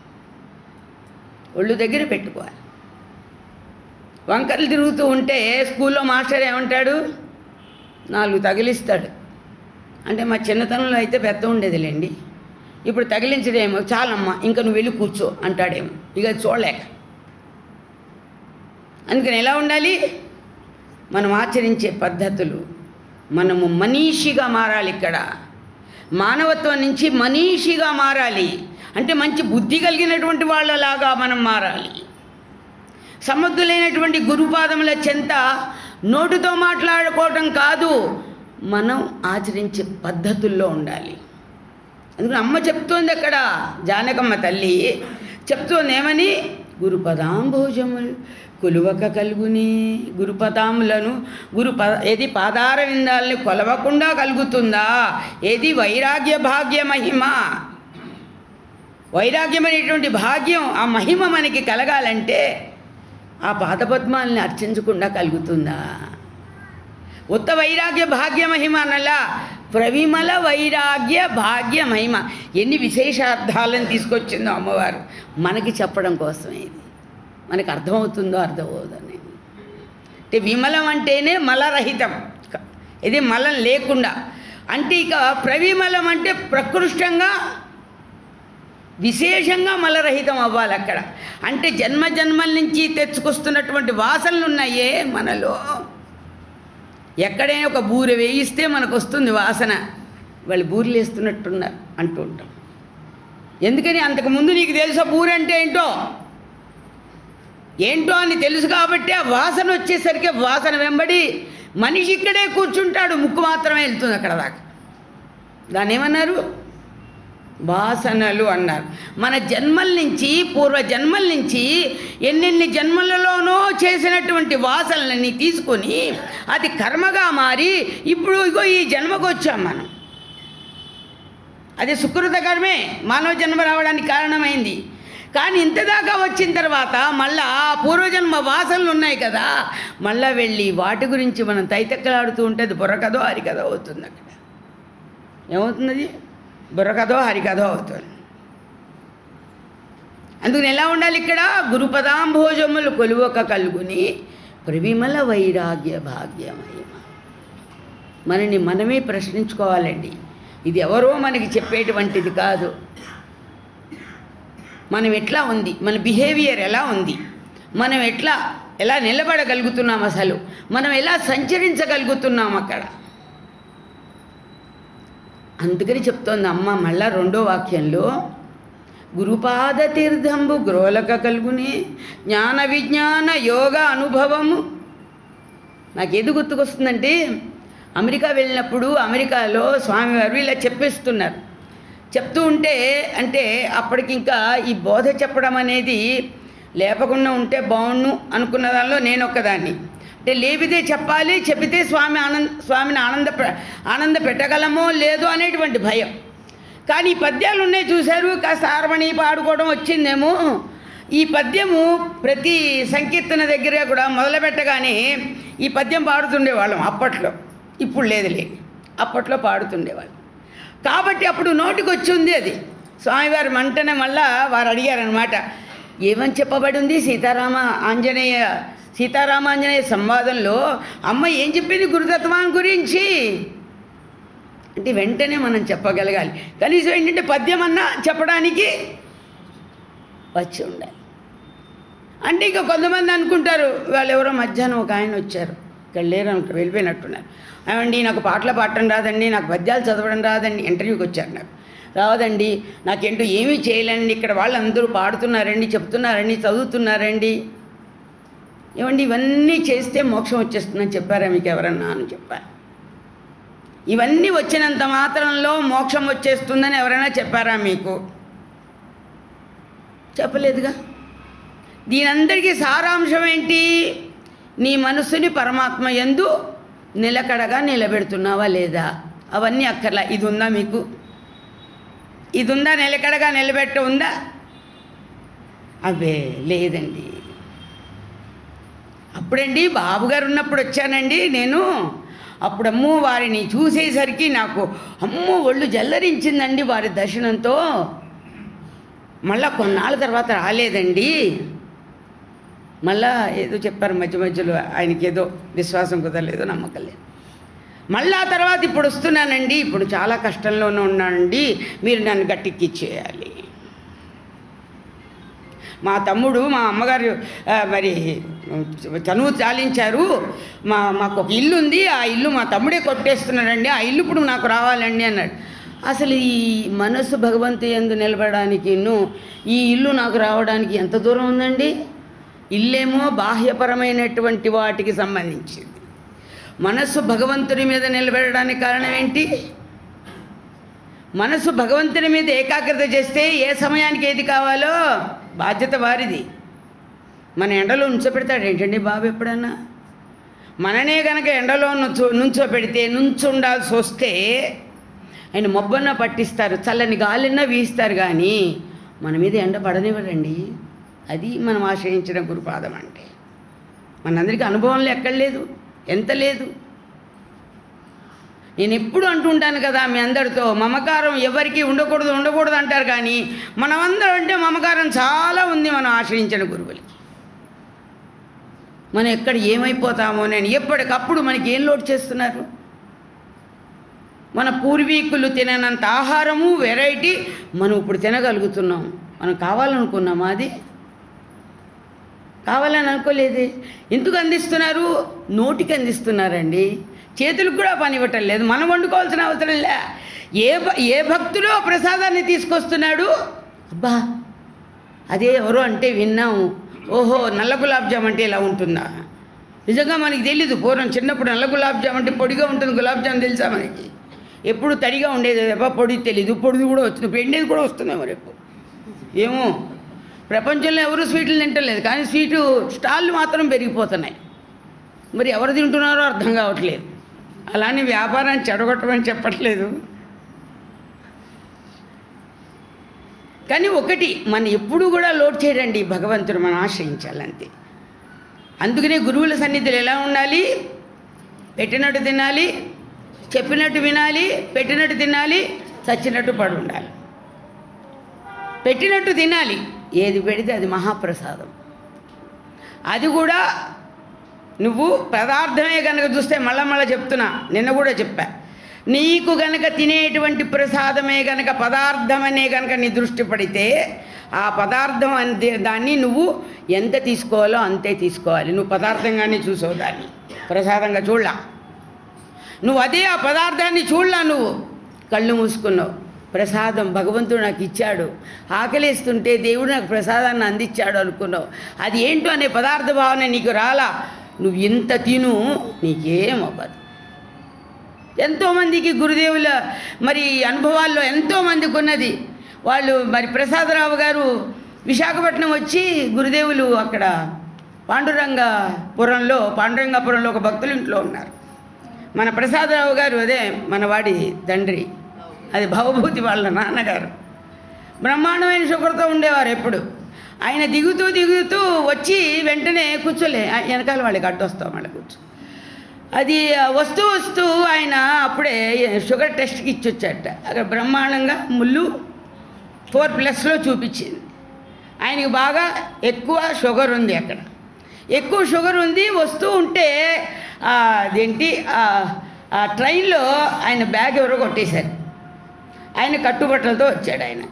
ఒళ్ళు దగ్గర పెట్టుకోవాలి వంకరలు తిరుగుతూ ఉంటే స్కూల్లో మాస్టర్ ఏమంటాడు నాలుగు తగిలిస్తాడు అంటే మా చిన్నతనంలో అయితే పెద్ద ఉండేదిలేండి ఇప్పుడు తగిలించడేమో చాలమ్మా ఇంకా నువ్వు వెళ్ళి కూర్చో అంటాడేమో ఇక అది చూడలేక అందుకని ఎలా ఉండాలి మనం ఆచరించే పద్ధతులు మనము మనీషిగా మారాలి ఇక్కడ మానవత్వం నుంచి మనీషిగా మారాలి అంటే మంచి బుద్ధి కలిగినటువంటి వాళ్ళలాగా మనం మారాలి సమర్థులైనటువంటి గురుపాదముల చెంత నోటితో మాట్లాడుకోవటం కాదు మనం ఆచరించే పద్ధతుల్లో ఉండాలి అందుకని అమ్మ చెప్తోంది అక్కడ జానకమ్మ తల్లి చెప్తోంది ఏమని గురుపదాంభోజములు కొలువక కలుగుని గురుపదాములను గురు పద ఏది పాదార విందాలని కొలవకుండా కలుగుతుందా ఏది వైరాగ్య భాగ్య మహిమ వైరాగ్యం అనేటువంటి భాగ్యం ఆ మహిమ మనకి కలగాలంటే ఆ పాదపద్మాలని అర్చించకుండా కలుగుతుందా ఉత్త వైరాగ్య భాగ్య మహిమ అనలా ప్రవిమల వైరాగ్య భాగ్య మహిమ ఎన్ని విశేషార్థాలను తీసుకొచ్చిందో అమ్మవారు మనకి చెప్పడం కోసమే ఇది మనకి అర్థమవుతుందో అర్థమవుతుందో అనేది అంటే విమలం అంటేనే మలరహితం ఇది మలం లేకుండా అంటే ఇక ప్రవిమలం అంటే ప్రకృష్టంగా విశేషంగా మలరహితం అవ్వాలి అక్కడ అంటే జన్మ జన్మల నుంచి తెచ్చుకొస్తున్నటువంటి వాసనలు ఉన్నాయే మనలో ఎక్కడైనా ఒక బూర వేయిస్తే మనకు వస్తుంది వాసన వాళ్ళు బూరెలు వేస్తున్నట్టున్నారు అంటూ ఉంటాం ఎందుకని అంతకుముందు నీకు తెలుసా బూర అంటే ఏంటో ఏంటో అని తెలుసు కాబట్టి ఆ వాసన వచ్చేసరికి వాసన వెంబడి మనిషి ఇక్కడే కూర్చుంటాడు ముక్కు మాత్రమే వెళ్తుంది అక్కడ దాకా దాన్ని ఏమన్నారు వాసనలు అన్నారు మన జన్మల నుంచి పూర్వ జన్మల నుంచి ఎన్నెన్ని జన్మలలోనో చేసినటువంటి వాసనలని తీసుకొని అది కర్మగా మారి ఇప్పుడు ఇగో ఈ జన్మకు వచ్చాం మనం అది సుకృత కర్మే మానవ జన్మ రావడానికి కారణమైంది కానీ ఇంతదాకా వచ్చిన తర్వాత మళ్ళా ఆ పూర్వజన్మ వాసనలు ఉన్నాయి కదా మళ్ళా వెళ్ళి వాటి గురించి మనం తైతక్కలాడుతూ ఉంటే అది బుర్రకథో హరికథో అవుతుంది అక్కడ ఏమవుతుంది బుర్రకథో హరికథో అవుతుంది అందుకని ఎలా ఉండాలి ఇక్కడ గురుపదాంభోజములు కొలువక కలుగుని ప్రవిమల వైరాగ్య భాగ్యమహిమ మనని మనమే ప్రశ్నించుకోవాలండి ఇది ఎవరో మనకి చెప్పేటువంటిది కాదు మనం ఎట్లా ఉంది మన బిహేవియర్ ఎలా ఉంది మనం ఎట్లా ఎలా నిలబడగలుగుతున్నాం అసలు మనం ఎలా సంచరించగలుగుతున్నాం అక్కడ అందుకని చెప్తోంది అమ్మ మళ్ళా రెండో వాక్యంలో గురుపాద తీర్థంబు గ్రోలక కలుగుని జ్ఞాన విజ్ఞాన యోగ అనుభవము నాకేది గుర్తుకొస్తుందంటే అమెరికా వెళ్ళినప్పుడు అమెరికాలో స్వామివారు ఇలా చెప్పిస్తున్నారు చెప్తూ ఉంటే అంటే అప్పటికి ఇంకా ఈ బోధ చెప్పడం అనేది లేపకుండా ఉంటే బాగుండు అనుకున్న దానిలో నేను ఒక్కదాన్ని అంటే లేపితే చెప్పాలి చెప్పితే స్వామి ఆనంద స్వామిని ఆనంద పె- ఆనంద పెట్టగలమో లేదో అనేటువంటి భయం కానీ ఈ పద్యాలు ఉన్నాయి చూశారు కాస్త హార్మణి పాడుకోవడం వచ్చిందేమో ఈ పద్యము ప్రతి సంకీర్తన దగ్గర కూడా మొదలు పెట్టగానే ఈ పద్యం పాడుతుండేవాళ్ళం అప్పట్లో ఇప్పుడు లేదులే అప్పట్లో పాడుతుండేవాళ్ళం కాబట్టి అప్పుడు నోటికి వచ్చి ఉంది అది స్వామివారి మంటనే మళ్ళా వారు అడిగారనమాట ఏమని చెప్పబడి ఉంది సీతారామ ఆంజనేయ సీతారామాంజనేయ సంవాదంలో అమ్మ ఏం చెప్పింది గురుతత్వం గురించి అంటే వెంటనే మనం చెప్పగలగాలి కనీసం ఏంటంటే పద్యం అన్నా చెప్పడానికి వచ్చి ఉండాలి అంటే ఇక కొంతమంది అనుకుంటారు వాళ్ళు ఎవరో మధ్యాహ్నం ఒక ఆయన వచ్చారు ఇక్కడ లేరు అనుకో వెళ్ళిపోయినట్టున్నారు ఏమండి నాకు పాటలు పాడటం రాదండి నాకు పద్యాలు చదవడం రాదండి ఇంటర్వ్యూకి వచ్చారు నాకు రాదండి నాకేంటో ఏమీ చేయలేండి ఇక్కడ వాళ్ళందరూ పాడుతున్నారండి చెప్తున్నారండి చదువుతున్నారండి ఏమండి ఇవన్నీ చేస్తే మోక్షం వచ్చేస్తుందని చెప్పారా మీకు ఎవరన్నా అని చెప్పారు ఇవన్నీ వచ్చినంత మాత్రంలో మోక్షం వచ్చేస్తుందని ఎవరైనా చెప్పారా మీకు చెప్పలేదుగా దీనందరికీ సారాంశం ఏంటి నీ మనసుని పరమాత్మ ఎందు నిలకడగా నిలబెడుతున్నావా లేదా అవన్నీ అక్కర్లా ఇది ఉందా మీకు ఇది ఉందా నిలకడగా నిలబెట్ట ఉందా అబ్బే లేదండి అప్పుడండి బాబుగారు ఉన్నప్పుడు వచ్చానండి నేను అప్పుడు అమ్మో వారిని చూసేసరికి నాకు అమ్మో ఒళ్ళు జల్లరించిందండి వారి దర్శనంతో మళ్ళా కొన్నాళ్ళ తర్వాత రాలేదండి మళ్ళా ఏదో చెప్పారు మధ్య మధ్యలో ఆయనకి ఏదో విశ్వాసం కుదరలేదు నమ్మకం లేదు మళ్ళా ఆ తర్వాత ఇప్పుడు వస్తున్నానండి ఇప్పుడు చాలా కష్టంలోనే ఉన్నానండి మీరు నన్ను గట్టెక్కిచ్చేయాలి మా తమ్ముడు మా అమ్మగారు ఆ, మరి చనువు చాలించారు మా మాకు ఒక ఇల్లు ఉంది ఆ ఇల్లు మా తమ్ముడే కొట్టేస్తున్నాడండి ఆ ఇల్లు ఇప్పుడు నాకు రావాలండి అన్నాడు అసలు ఈ మనస్సు భగవంతు ఎందు నిలబడడానికి ఈ ఇల్లు నాకు రావడానికి ఎంత దూరం ఉందండి ఇల్లేమో బాహ్యపరమైనటువంటి వాటికి సంబంధించింది మనస్సు భగవంతుని మీద నిలబడడానికి కారణం ఏంటి మనసు భగవంతుని మీద ఏకాగ్రత చేస్తే ఏ సమయానికి ఏది కావాలో బాధ్యత వారిది మన ఎండలో ఉంచోపెడతాడు ఏంటండి బాబు ఎప్పుడన్నా మననే గనక ఎండలో నుంచో నుంచోపెడితే నుంచుండాల్సి వస్తే ఆయన మొబ్బన్న పట్టిస్తారు చల్లని గాలిన్నా వీస్తారు కానీ మన మీద ఎండ పడనివ్వరండి అది మనం ఆశ్రయించిన గురుపాదం అంటే మనందరికీ అనుభవంలో ఎక్కడ లేదు ఎంత లేదు నేను ఎప్పుడు అంటుంటాను కదా మీ అందరితో మమకారం ఎవరికి ఉండకూడదు ఉండకూడదు అంటారు కానీ మనమందరం అంటే మమకారం చాలా ఉంది మనం ఆశ్రయించిన గురువులకి మనం ఎక్కడ ఏమైపోతామో నేను ఎప్పటికప్పుడు మనకి ఏం లోటు చేస్తున్నారు మన పూర్వీకులు తిననంత ఆహారము వెరైటీ మనం ఇప్పుడు తినగలుగుతున్నాం మనం కావాలనుకున్నామా అది కావాలని అనుకోలేదు ఎందుకు అందిస్తున్నారు నోటికి అందిస్తున్నారండి చేతులకు కూడా పని ఇవ్వటం లేదు మనం వండుకోవాల్సిన అవసరం లే ఏ భ- ఏ భక్తుడో ప్రసాదాన్ని తీసుకొస్తున్నాడు అబ్బా అదే ఎవరో అంటే విన్నాము ఓహో నల్ల గులాబ్ జామ్ అంటే ఇలా ఉంటుందా నిజంగా మనకి తెలీదు పూర్వం చిన్నప్పుడు నల్ల గులాబ్ జామ్ అంటే పొడిగా ఉంటుంది గులాబ్ జామ్ తెలుసా మనకి ఎప్పుడు తడిగా ఉండేది తప్ప పొడి తెలీదు పొడిది కూడా వచ్చింది పెండేది కూడా వస్తుందేమో రేపు ఏమో ప్రపంచంలో ఎవరు స్వీట్లు తింటలేదు కానీ స్వీటు స్టాళ్ళు మాత్రం పెరిగిపోతున్నాయి మరి ఎవరు తింటున్నారో అర్థం కావట్లేదు అలానే వ్యాపారాన్ని చెడగొట్టమని చెప్పట్లేదు కానీ ఒకటి మనం ఎప్పుడు కూడా లోడ్ చేయడండి భగవంతుడు మనం ఆశ్రయించాలంతే అందుకనే గురువుల సన్నిధిలో ఎలా ఉండాలి పెట్టినట్టు తినాలి చెప్పినట్టు వినాలి పెట్టినట్టు తినాలి చచ్చినట్టు పడి ఉండాలి పెట్టినట్టు తినాలి ఏది పెడితే అది మహాప్రసాదం అది కూడా నువ్వు పదార్థమే కనుక చూస్తే మళ్ళా మళ్ళీ చెప్తున్నా నిన్న కూడా చెప్పా నీకు గనక తినేటువంటి ప్రసాదమే గనక పదార్థమనే గనక నీ దృష్టి పడితే ఆ పదార్థం అంతే దాన్ని నువ్వు ఎంత తీసుకోవాలో అంతే తీసుకోవాలి నువ్వు పదార్థంగానే చూసావు దాన్ని ప్రసాదంగా చూడలా నువ్వు అదే ఆ పదార్థాన్ని చూడలా నువ్వు కళ్ళు మూసుకున్నావు ప్రసాదం భగవంతుడు నాకు ఇచ్చాడు ఆకలేస్తుంటే దేవుడు నాకు ప్రసాదాన్ని అందించాడు అనుకున్నావు అది ఏంటో అనే పదార్థ భావన నీకు రాలా నువ్వు ఇంత తిను నీకేం అవ్వదు ఎంతోమందికి గురుదేవుల మరి అనుభవాల్లో ఎంతోమందికి ఉన్నది వాళ్ళు మరి ప్రసాదరావు గారు విశాఖపట్నం వచ్చి గురుదేవులు అక్కడ పాండురంగపురంలో పాండురంగపురంలో ఒక భక్తుల ఇంట్లో ఉన్నారు మన ప్రసాదరావు గారు అదే మన వాడి తండ్రి అది భవభూతి వాళ్ళ నాన్నగారు బ్రహ్మాండమైన షుగర్తో ఉండేవారు ఎప్పుడు ఆయన దిగుతూ దిగుతూ వచ్చి వెంటనే కూర్చోలే ఆ వెనకాల వాళ్ళకి అడ్డొస్తాం వాళ్ళ కూర్చో అది వస్తూ వస్తూ ఆయన అప్పుడే షుగర్ టెస్ట్కి ఇచ్చి వచ్చాట అక్కడ బ్రహ్మాండంగా ముళ్ళు ఫోర్ ప్లస్లో చూపించింది ఆయనకి బాగా ఎక్కువ షుగర్ ఉంది అక్కడ ఎక్కువ షుగర్ ఉంది వస్తూ ఉంటే ఆ, అదేంటి ఆ- ఆ ట్రైన్లో ఆయన బ్యాగ్ ఎవరో కొట్టేశారు ఆయన కట్టుబట్టలతో వచ్చాడు ఆయన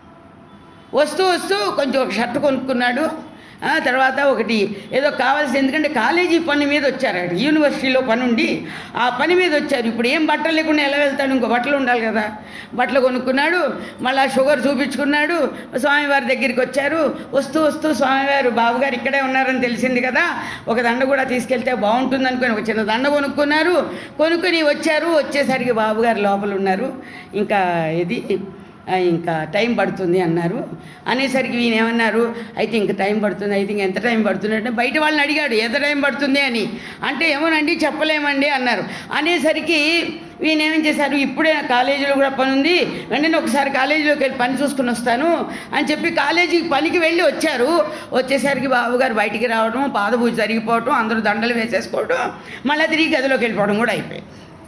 వస్తూ వస్తూ కొంచెం ఒక షర్ట్ కొనుక్కున్నాడు ఆ తర్వాత ఒకటి ఏదో కావాల్సి ఎందుకంటే కాలేజీ పని మీద వచ్చారు అక్కడ యూనివర్సిటీలో పని ఉండి ఆ పని మీద వచ్చారు ఇప్పుడు ఏం బట్టలు లేకుండా ఎలా వెళ్తాడు ఇంకో బట్టలు ఉండాలి కదా బట్టలు కొనుక్కున్నాడు మళ్ళీ షుగర్ చూపించుకున్నాడు స్వామివారి దగ్గరికి వచ్చారు వస్తూ వస్తూ స్వామివారు బాబుగారు ఇక్కడే ఉన్నారని తెలిసింది కదా ఒక దండ కూడా తీసుకెళ్తే బాగుంటుంది అనుకుని ఒక చిన్న దండ కొనుక్కున్నారు కొనుక్కొని వచ్చారు వచ్చేసరికి బాబుగారు లోపల ఉన్నారు ఇంకా ఇది ఆ, ఇంకా టైం పడుతుంది అన్నారు అనేసరికి ఈయన ఏమన్నారు అయితే ఇంకా టైం పడుతుంది అయితే ఇంక ఎంత టైం పడుతుంది అంటే బయట వాళ్ళని అడిగాడు ఎంత టైం పడుతుంది అని అంటే ఏమోనండి చెప్పలేమండి అన్నారు అనేసరికి ఈయన ఏమేం చేశారు ఇప్పుడే కాలేజీలో కూడా పని ఉంది వెంటనే ఒకసారి కాలేజీలోకి వెళ్ళి పని చూసుకుని వస్తాను అని చెప్పి కాలేజీకి పనికి వెళ్ళి వచ్చారు వచ్చేసరికి బాబుగారు బయటికి రావడం పాదపూజ జరిగిపోవటం అందరూ దండలు వేసేసుకోవడం మళ్ళీ తిరిగి గదిలోకి వెళ్ళిపోవడం కూడా అయిపోయింది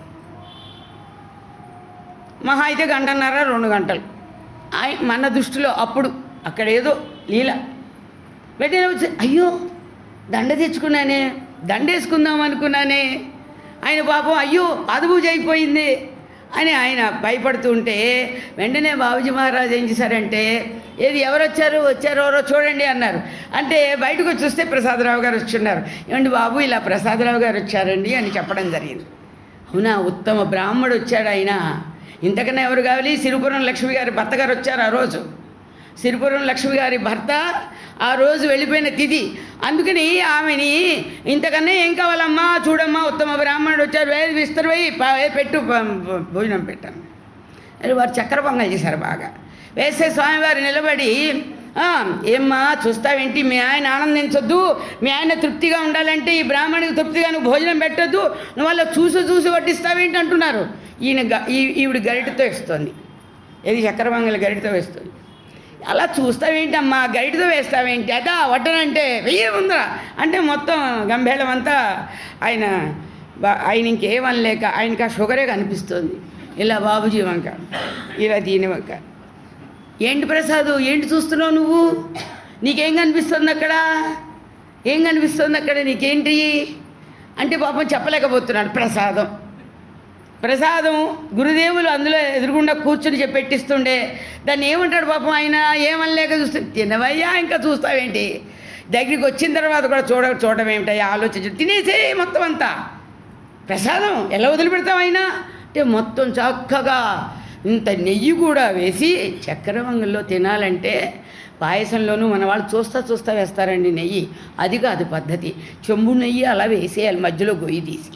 మహా అయితే గంటన్నర రెండు గంటలు ఆయ మన దృష్టిలో అప్పుడు అక్కడ ఏదో లీల వెంటనే వచ్చి అయ్యో దండ తెచ్చుకున్నానే దండ వేసుకుందాం అనుకున్నానే ఆయన పాపం అయ్యో పాదపూజ అయిపోయింది అని ఆయన భయపడుతూ ఉంటే వెంటనే బాబుజీ మహారాజ్ ఏం చేశారంటే ఏది ఎవరు వచ్చారు వచ్చారు ఎవరో చూడండి అన్నారు అంటే బయటకు వచ్చి చూస్తే ప్రసాదరావు గారు వచ్చున్నారు ఏమండి బాబు ఇలా ప్రసాదరావు గారు వచ్చారండి అని చెప్పడం జరిగింది అవునా ఉత్తమ బ్రాహ్మడు వచ్చాడు ఆయన ఇంతకన్నా ఎవరు కావాలి సిరిపురం లక్ష్మి గారి భర్త గారు వచ్చారు ఆ రోజు సిరిపురం లక్ష్మి గారి భర్త ఆ రోజు వెళ్ళిపోయిన తిథి అందుకని ఆమెని ఇంతకన్నా ఏం కావాలమ్మా చూడమ్మా ఉత్తమ బ్రాహ్మణుడు వచ్చారు వేది విస్తరవై పెట్టు ప- ప- భోజనం పెట్టాను అది వారు చక్కెర పొంగల్ చేశారు బాగా వేసే స్వామివారు నిలబడి "ఆ, ఏమ్మా చూస్తావేంటి మీ ఆయన ఆనందించొద్దు మీ ఆయన తృప్తిగా ఉండాలంటే ఈ బ్రాహ్మణికి తృప్తిగా నువ్వు భోజనం పెట్టొద్దు నువ్వు వాళ్ళ చూసి చూసి వడ్డిస్తావేంటి అంటున్నారు ఈయన గ- ఈ- ఈవిడ గరిటతో ఇస్తుంది ఏది చక్కెర పొంగల్ గరిటతో వేస్తుంది అలా చూస్తావేంటమ్మా గరిటతో వేస్తావేంటి అదా వడ్డనంటే వెయ్యి ఉందా అంటే మొత్తం గంభేళం అంతా ఆయన బా- ఆయన ఇంకేమనలేక ఆయనకి ఆ షుగరే కనిపిస్తుంది ఇలా బాబుజీ వంక ఇలా దీని వంక ఏంటి ప్రసాద్ ఏంటి చూస్తున్నావు నువ్వు నీకేం కనిపిస్తుంది అక్కడ ఏం కనిపిస్తుంది అక్కడ నీకేంటి అంటే పాపం చెప్పలేకపోతున్నాడు ప్రసాదం ప్రసాదం గురుదేవులు అందులో ఎదురుగుండా కూర్చుని చెప్పి పెట్టిస్తుండే దాన్ని ఏమంటాడు పాపం ఆయన ఏమనలేక చూస్తే తినవయ్యా ఇంకా చూస్తావేంటి దగ్గరికి వచ్చిన తర్వాత కూడా చూడ చూడడం ఏమిటయ్యా ఆలోచించడం తినేసే మొత్తం అంతా ప్రసాదం ఎలా వదిలిపెడతాం అయినా అంటే మొత్తం చక్కగా ఇంత నెయ్యి కూడా వేసి చక్కెర పొంగల్లో తినాలంటే పాయసంలోనూ మన వాళ్ళు చూస్తా చూస్తా వేస్తారండి నెయ్యి అది కాదు పద్ధతి చెంబు నెయ్యి అలా వేసేయాలి మధ్యలో గొయ్యి తీసి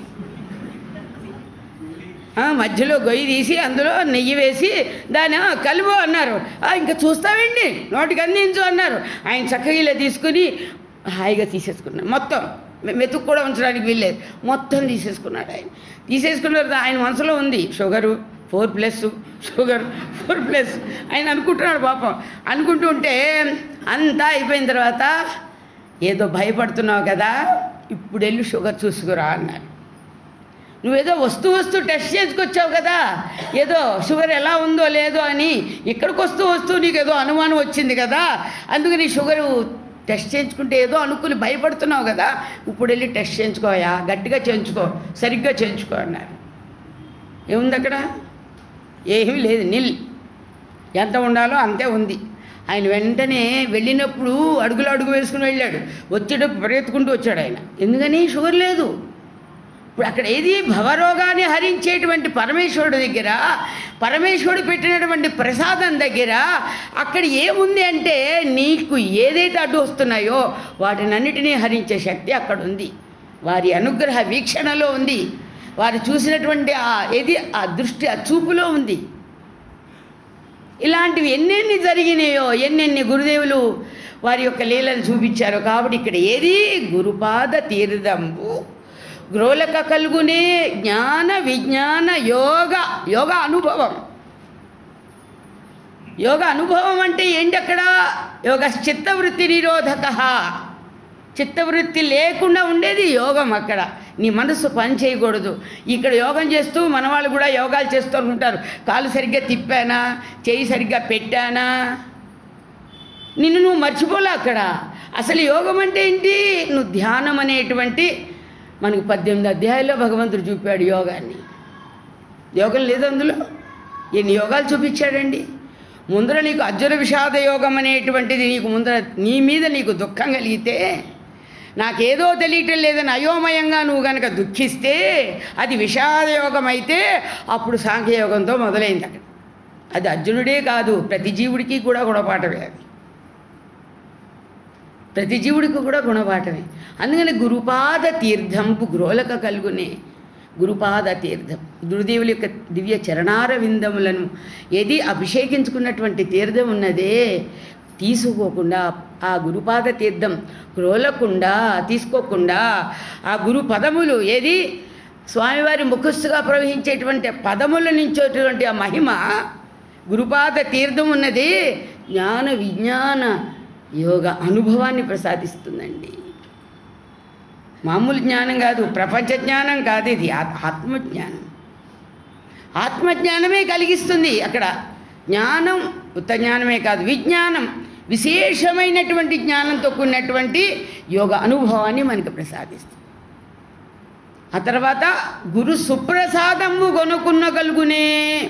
ఆ, మధ్యలో గొయ్యి తీసి అందులో నెయ్యి వేసి దాని "ఆ, కలుపు అన్నారు "ఆ, ఇంకా చూస్తామండి నోటికి అందించు అన్నారు ఆయన చక్కగా ఇలా తీసుకుని హాయిగా తీసేసుకున్నాడు మొత్తం మె- మెతుకు కూడా ఉంచడానికి వీల్లేదు మొత్తం తీసేసుకున్నాడు ఆయన తీసేసుకున్న తర్వాత ఆయన మనసులో ఉంది sugar four plus sugar four plus ఆయన అనుకుంటున్నాడు పాపం అనుకుంటూ ఉంటే అంతా అయిపోయిన తర్వాత ఏదో భయపడుతున్నావు కదా ఇప్పుడు వెళ్ళి షుగర్ చూసుకురా అన్నారు నువ్వేదో వస్తూ వస్తూ టెస్ట్ చేసుకొచ్చావు కదా ఏదో షుగర్ ఎలా ఉందో లేదో అని ఇక్కడికి వస్తూ వస్తూ నీకు ఏదో అనుమానం వచ్చింది కదా అందుకని షుగరు టెస్ట్ చేయించుకుంటే ఏదో అనుకుని భయపడుతున్నావు కదా ఇప్పుడు వెళ్ళి టెస్ట్ చేయించుకోయా గట్టిగా చేయించుకో సరిగ్గా చేయించుకో అన్నారు ఏముంది అక్కడ ఏమీ లేదు నిల్ ఎంత ఉండాలో అంతే ఉంది ఆయన వెంటనే వెళ్ళినప్పుడు అడుగులు అడుగు వేసుకుని వెళ్ళాడు వచ్చేటప్పుడు పరిగెత్తుకుంటూ వచ్చాడు ఆయన ఎందుకని షుగర్ లేదు ఇప్పుడు అక్కడ ఏది భవరోగాన్ని హరించేటువంటి పరమేశ్వరుడు దగ్గర పరమేశ్వరుడు పెట్టినటువంటి ప్రసాదం దగ్గర అక్కడ ఏముంది అంటే నీకు ఏదైతే అడ్డు వస్తున్నాయో వాటినన్నిటినీ హరించే శక్తి అక్కడ ఉంది వారి అనుగ్రహ వీక్షణలో ఉంది వారు చూసినటువంటి ఆ ఏది ఆ దృష్టి ఆ చూపులో ఉంది ఇలాంటివి ఎన్నెన్ని జరిగినాయో ఎన్నెన్ని గురుదేవులు వారి యొక్క లీలను చూపించారో కాబట్టి ఇక్కడ ఏది గురుపాద తీర్థంబు గ్రోలక కలుగునే జ్ఞాన విజ్ఞాన యోగ యోగ అనుభవం యోగ అనుభవం అంటే ఏంటి అక్కడ యోగ చిత్తవృత్తి నిరోధక చిత్తవృత్తి లేకుండా ఉండేది యోగం అక్కడ నీ మనసు పని చేయకూడదు ఇక్కడ యోగం చేస్తూ మన వాళ్ళు కూడా యోగాలు చేస్తూ ఉంటారు కాలు సరిగ్గా తిప్పానా చేయి సరిగ్గా పెట్టానా నిన్ను నువ్వు మర్చిపోలే అక్కడ అసలు యోగం అంటే ఏంటి నువ్వు ధ్యానం అనేటువంటి మనకు పద్దెనిమిది అధ్యాయాల్లో భగవంతుడు చూపాడు యోగాన్ని యోగం లేదు అందులో ఎన్ని యోగాలు చూపించాడండి ముందర నీకు అర్జున విషాద యోగం అనేటువంటిది నీకు ముందర నీ మీద నీకు దుఃఖం కలిగితే నాకేదో తెలియటం లేదని అయోమయంగా నువ్వు కనుక దుఃఖిస్తే అది విషాద యోగం అయితే అప్పుడు సాంఖ్యయోగంతో మొదలైంది అక్కడ అది అర్జునుడే కాదు ప్రతి జీవుడికి కూడా గుణపాఠమే అది ప్రతి జీవుడికి కూడా గుణపాఠమే అందుకని గురుపాద తీర్థంపు గ్రోలక కలుగునే గురుపాద తీర్థం గురుదేవుల యొక్క దివ్య చరణార విందములను ఏది అభిషేకించుకున్నటువంటి తీర్థం ఉన్నదే తీసుకోకుండా ఆ గురుపాద తీర్థం క్రోలకుండా తీసుకోకుండా ఆ గురు పదములు ఏది స్వామివారి ముఖస్సుగా ప్రవహించేటువంటి పదముల నుంచేటువంటి ఆ మహిమ గురుపాద తీర్థం ఉన్నది జ్ఞాన విజ్ఞాన యోగ అనుభవాన్ని ప్రసాదిస్తుందండి మామూలు జ్ఞానం కాదు ప్రపంచ జ్ఞానం కాదు ఇది ఆత్- ఆత్మజ్ఞానం ఆత్మజ్ఞానమే కలిగిస్తుంది అక్కడ జ్ఞానం ఉత్త జ్ఞానమే కాదు విజ్ఞానం విశేషమైనటువంటి జ్ఞానంతో కూడినటువంటి యోగ అనుభవాన్ని మనకు ప్రసాదిస్తుంది ఆ తర్వాత గురు సుప్రసాదము కొనుక్కున్నగలుగునే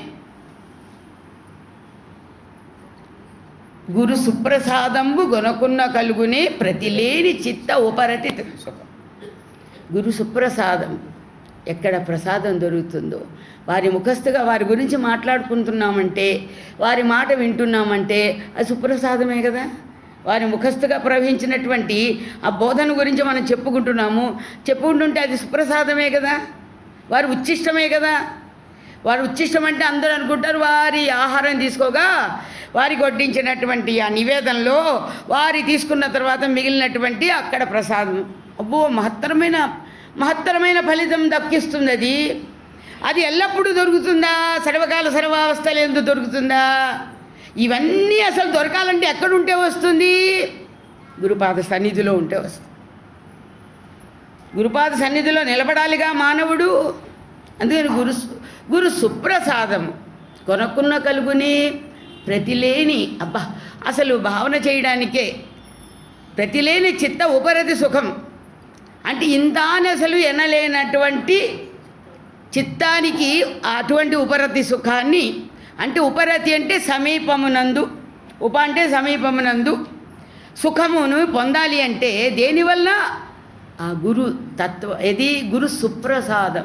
గురు సుప్రసాదంబు గొనకున్న కలుగునే ప్రతిలేని చిత్త ఉపరతి సుఖం గురు సుప్రసాదం ఎక్కడ ప్రసాదం దొరుకుతుందో వారి ముఖస్థుగా వారి గురించి మాట్లాడుకుంటున్నామంటే వారి మాట వింటున్నామంటే అది సుప్రసాదమే కదా వారి ముఖస్థుగా ప్రవహించినటువంటి ఆ బోధన గురించి మనం చెప్పుకుంటున్నాము చెప్పుకుంటుంటే అది సుప్రసాదమే కదా వారి ఉచ్చిష్టమే కదా వారు ఉచ్చిష్టం అంటే అందరూ అనుకుంటారు వారి ఆహారం తీసుకోగా వారికి వడ్డించినటువంటి ఆ నివేదనలో వారి తీసుకున్న తర్వాత మిగిలినటువంటి అక్కడ ప్రసాదం అబ్బో మహత్తరమైన మహత్తరమైన ఫలితం దక్కిస్తుంది అది అది ఎల్లప్పుడూ దొరుకుతుందా సర్వకాల సర్వావస్థలు ఎందుకు దొరుకుతుందా ఇవన్నీ అసలు దొరకాలంటే ఎక్కడుంటే వస్తుంది గురుపాద సన్నిధిలో ఉంటే వస్తుంది గురుపాద సన్నిధిలో నిలబడాలిగా మానవుడు అందుకని గురు గురు సుప్రసాదం కొనుక్కున్న కలుగుని ప్రతిలేని అబ్బా అసలు భావన చేయడానికే ప్రతిలేని చిత్త ఉపరతి సుఖం అంటే ఇంత అని అసలు ఎనలేనటువంటి చిత్తానికి అటువంటి ఉపరతి సుఖాన్ని అంటే ఉపరతి అంటే సమీపమునందు ఉప అంటే సమీపమునందు సుఖమును పొందాలి అంటే దేనివల్ల ఆ గురు తత్వ ఇది గురు సుప్రసాదం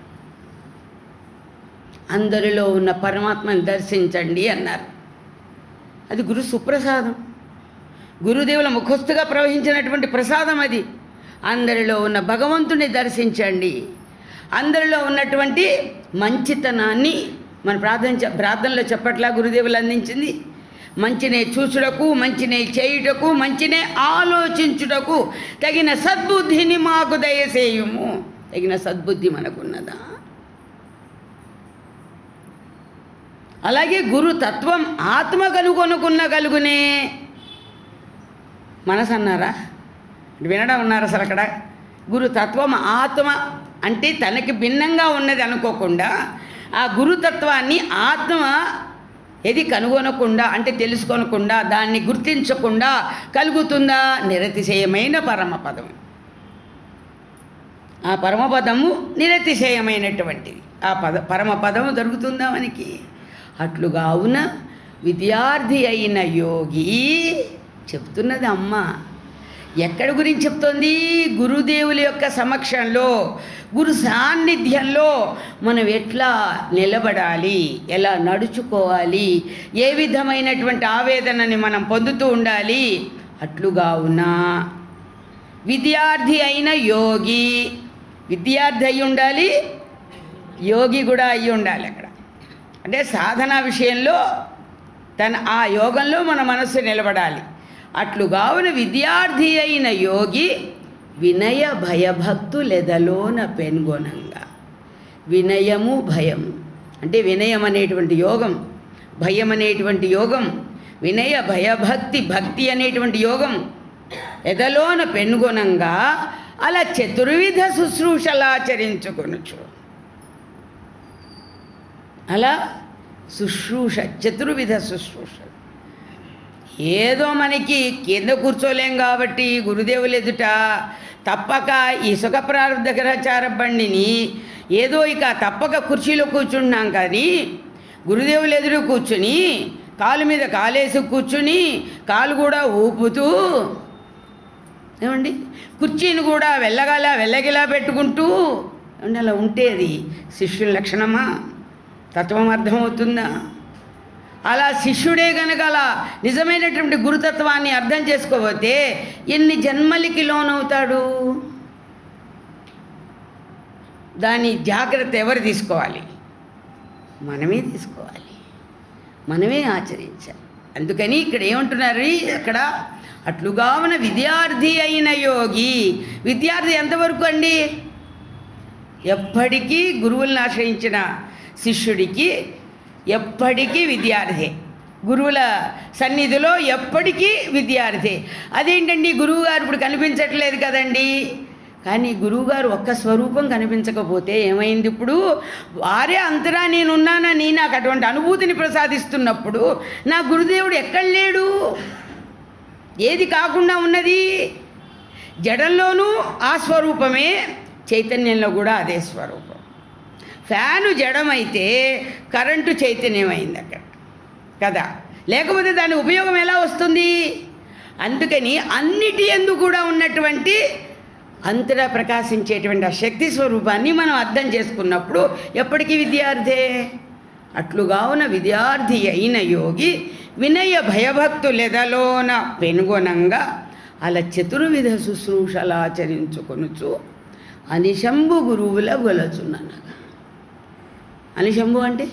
అందరిలో ఉన్న పరమాత్మని దర్శించండి అన్నారు అది గురు సుప్రసాదం గురుదేవుల ముఖస్థుగా ప్రవహించినటువంటి ప్రసాదం అది అందరిలో ఉన్న భగవంతుని దర్శించండి అందరిలో ఉన్నటువంటి మంచితనాన్ని మన ప్రార్థన చె- ప్రార్థనలో చెప్పట్లా గురుదేవులు అందించింది మంచినే చూచుటకు మంచినే చేయుటకు మంచినే ఆలోచించుటకు తగిన సద్బుద్ధిని మాకు దయచేయుము తగిన సద్బుద్ధి మనకున్నదా అలాగే గురు తత్వం ఆత్మ కనుగొనుకున్న కలుగునే మనసు అన్నారా వినడం ఉన్నారు అసలు అక్కడ గురుతత్వం ఆత్మ అంటే తనకి భిన్నంగా ఉన్నది అనుకోకుండా ఆ గురుతత్వాన్ని ఆత్మ ఏది కనుగొనకుండా అంటే తెలుసుకోనకుండా దాన్ని గుర్తించకుండా కలుగుతుందా నిరతిశయమైన పరమపదం ఆ పరమపదము నిరతిశయమైనటువంటిది ఆ పద పరమపదము దొరుకుతుందా మనకి అట్లుగా అవున విద్యార్థి అయిన యోగి చెప్తున్నది అమ్మ ఎక్కడి గురించి చెప్తోంది గురుదేవుల యొక్క సమక్షంలో గురు సాన్నిధ్యంలో మనం ఎట్లా నిలబడాలి ఎలా నడుచుకోవాలి ఏ విధమైనటువంటి ఆవేదనని మనం పొందుతూ ఉండాలి అట్లుగా ఉన్నా విద్యార్థి అయిన యోగి విద్యార్థి అయి ఉండాలి యోగి కూడా అయి ఉండాలి అక్కడ అంటే సాధన విషయంలో తన ఆ యోగంలో మన మనస్సు నిలబడాలి అట్లుగావున విద్యార్థి అయిన యోగి వినయ భయభక్తులెదలోన పెన్గొనంగా వినయము భయం అంటే వినయం అనేటువంటి యోగం భయం అనేటువంటి యోగం వినయ భయభక్తి భక్తి అనేటువంటి యోగం ఎదలోన పెనుగొనంగా అలా చతుర్విధ శుశ్రూషలాచరించుకొనుచు అలా శుశ్రూష చతుర్విధ శుశ్రూష ఏదో మనకి కింద కూర్చోలేం కాబట్టి గురుదేవులు ఎదుట తప్పక ఈ సుఖ ప్రారంభ గ్రహచార బండిని ఏదో ఇక తప్పక కుర్చీలో కూర్చున్నాం కానీ గురుదేవులు ఎదురు కూర్చుని కాలు మీద కాలేసి కూర్చుని కాలు కూడా ఊపుతూ ఏమండి కుర్చీని కూడా వెళ్ళగల వెళ్ళగిలా పెట్టుకుంటూ ఏమండి అలా ఉంటే అది శిష్యుల లక్షణమా తత్వం అర్థమవుతుందా అలా శిష్యుడే గనక అలా నిజమైనటువంటి గురుతత్వాన్ని అర్థం చేసుకోకపోతే ఎన్ని జన్మలకి లోనవుతాడు దాని జాగ్రత్త ఎవరు తీసుకోవాలి మనమే తీసుకోవాలి మనమే ఆచరించాలి అందుకని ఇక్కడ ఏమంటున్నారు అక్కడ అట్లుగా ఉన్న విద్యార్థి అయిన యోగి విద్యార్థి ఎంతవరకు అండి ఎప్పటికీ గురువులను ఆశ్రయించిన శిష్యుడికి ఎప్పటికీ విద్యార్థి గురువుల సన్నిధిలో ఎప్పటికీ విద్యార్థి అదేంటండి గురువు గారు ఇప్పుడు కనిపించట్లేదు కదండి కానీ గురువుగారు ఒక్క స్వరూపం కనిపించకపోతే ఏమైంది ఇప్పుడు వారే అంతరా నేనున్నానని నాకు అటువంటి అనుభూతిని ప్రసాదిస్తున్నప్పుడు నా గురుదేవుడు ఎక్కడ లేడు ఏది కాకుండా ఉన్నది జడంలోనూ ఆ స్వరూపమే చైతన్యంలో కూడా అదే స్వరూపం ఫ్యాను జడమైతే కరెంటు చైతన్యమైంది అక్కడ కదా లేకపోతే దాని ఉపయోగం ఎలా వస్తుంది అందుకని అన్నిటి ఎందు కూడా ఉన్నటువంటి అంతటా ప్రకాశించేటువంటి ఆ శక్తి స్వరూపాన్ని మనం అర్థం చేసుకున్నప్పుడు ఎప్పటికీ విద్యార్థే అట్లుగావున విద్యార్థి అయిన యోగి వినయ భయభక్తులెదలోన పెనుగొనంగా అలా చతుర్విధ శుశ్రూషలు ఆచరించుకొనుచు అనిశంభు గురువుల గొలచున్ననగా అనిశంభు అంటే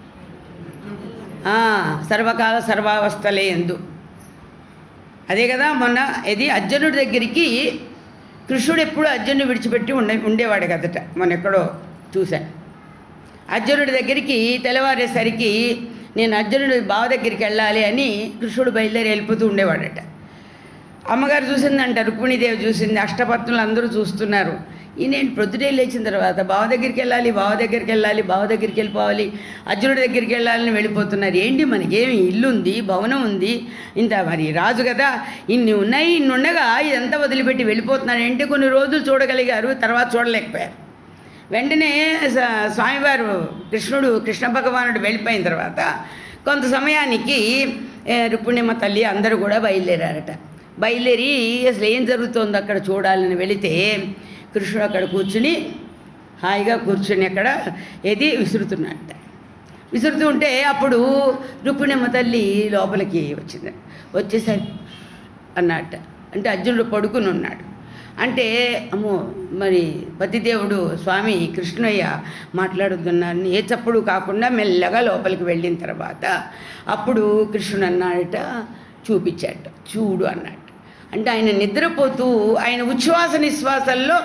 ఆ, సర్వకాల సర్వావస్థలే ఎందు అదే కదా మొన్న ఇది అర్జునుడి దగ్గరికి కృష్ణుడు ఎప్పుడు అర్జునుడు విడిచిపెట్టి ఉండే ఉండేవాడు కదట మొన్న ఎక్కడో చూశాను అర్జునుడి దగ్గరికి తెల్లవారేసరికి నేను అర్జునుడి బావ దగ్గరికి వెళ్ళాలి అని కృష్ణుడు బయలుదేరి వెళ్ళిపోతూ ఉండేవాడట అమ్మగారు చూసిందంట రుక్మిణీదేవి చూసింది అష్టపత్నులు అందరూ చూస్తున్నారు ఈ నేను ప్రొద్దుటే లేచిన తర్వాత బావ దగ్గరికి వెళ్ళాలి బావ దగ్గరికి వెళ్ళాలి బావ దగ్గరికి వెళ్ళిపోవాలి అర్జునుడి దగ్గరికి వెళ్ళాలని వెళ్ళిపోతున్నారు ఏంటి మనకేమి ఇల్లు ఉంది భవనం ఉంది ఇంత మరి రాజు కదా ఇన్ని ఉన్నాయి ఇన్ని ఉండగా ఇదంతా వదిలిపెట్టి వెళ్ళిపోతున్నారు ఏంటి కొన్ని రోజులు చూడగలిగారు తర్వాత చూడలేకపోయారు వెంటనే స- స్వామివారు కృష్ణుడు కృష్ణ భగవానుడు వెళ్ళిపోయిన తర్వాత కొంత సమయానికి ఏ, రుక్మిణమ్మ తల్లి అందరూ కూడా బయలుదేరారట బయలుదేరి అసలు ఏం జరుగుతోందో అక్కడ చూడాలని వెళితే కృష్ణుడు అక్కడ కూర్చుని హాయిగా కూర్చుని అక్కడ ఏది విసురుతున్నట్ట విసురుతూ ఉంటే అప్పుడు రుక్మిణమ్మ తల్లి లోపలికి వచ్చింది వచ్చేసరి అన్నట్ట అంటే అర్జునుడు పడుకుని ఉన్నాడు అంటే అమ్మో మరి పతిదేవుడు స్వామి కృష్ణయ్య మాట్లాడుతున్నారని ఏ చప్పుడు కాకుండా మెల్లగా లోపలికి వెళ్ళిన తర్వాత అప్పుడు కృష్ణుడు అన్నాడట చూపించాట చూడు అన్నట్టు అంటే ఆయన నిద్రపోతూ ఆయన ఉచ్ఛ్వాస నిశ్వాసల్లో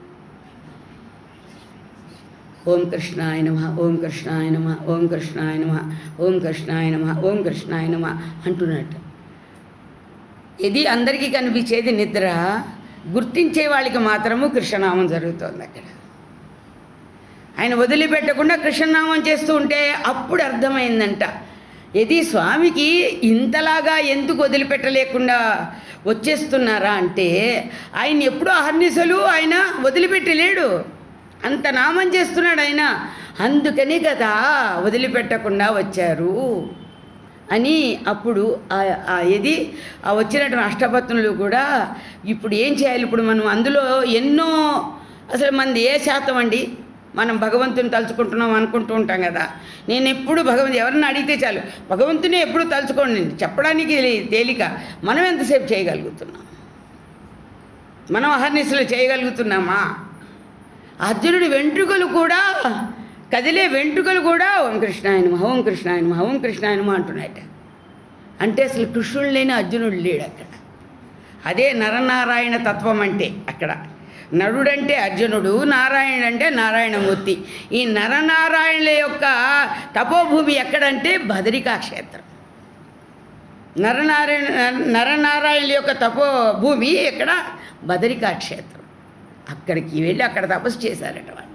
ఓం కృష్ణాయ నమ ఓం కృష్ణాయ నమ ఓం కృష్ణాయ నమ ఓం కృష్ణాయ నమ ఓం కృష్ణాయ నమ అంటున్నట్టు ఇది అందరికీ కనిపించేది నిద్ర గుర్తించే వాళ్ళకి మాత్రము కృష్ణనామం జరుగుతోంది అక్కడ ఆయన వదిలిపెట్టకుండా కృష్ణనామం చేస్తూ ఉంటే అప్పుడు అర్థమైందంట ఇది స్వామికి ఇంతలాగా ఎందుకు వదిలిపెట్టలేకుండా వచ్చేస్తున్నారా అంటే ఆయన ఎప్పుడూ అహర్నిశలు ఆయన వదిలిపెట్టి లేడు అంత నామం చేస్తున్నాడు ఆయన అందుకని కదా వదిలిపెట్టకుండా వచ్చారు అని అప్పుడు ఆ- ఆ ఇది ఆ వచ్చినటువంటి అష్టపత్నులు కూడా ఇప్పుడు ఏం చేయాలి ఇప్పుడు మనం అందులో ఎన్నో అసలు మనది ఏ శాతం అండి మనం భగవంతుని తలుచుకుంటున్నాం అనుకుంటూ ఉంటాం కదా నేను ఎప్పుడు భగవంతు ఎవరిని అడిగితే చాలు భగవంతునే ఎప్పుడు తలుచుకోండి చెప్పడానికి తేలిక మనం ఎంతసేపు చేయగలుగుతున్నాం మనం అహర్నిశలు చేయగలుగుతున్నామా అర్జునుడి వెంట్రుకలు కూడా కదిలే వెంట్రుకలు కూడా ఓం కృష్ణాయనమ ఓం కృష్ణాయనమ ఓం కృష్ణాయనమ అంటున్నాయట అంటే అసలు కృష్ణుడు లేని అర్జునుడు లేడు అక్కడ అదే నరనారాయణ తత్వం అంటే అక్కడ నరుడంటే అర్జునుడు నారాయణుడు అంటే నారాయణమూర్తి ఈ నరనారాయణుల యొక్క తపోభూమి ఎక్కడంటే బదరికా క్షేత్రం నరనారాయణ నరనారాయణుల యొక్క తపోభూమి ఎక్కడ బదరికా క్షేత్రం అక్కడికి వెళ్ళి అక్కడ తపస్సు చేశారట వాళ్ళు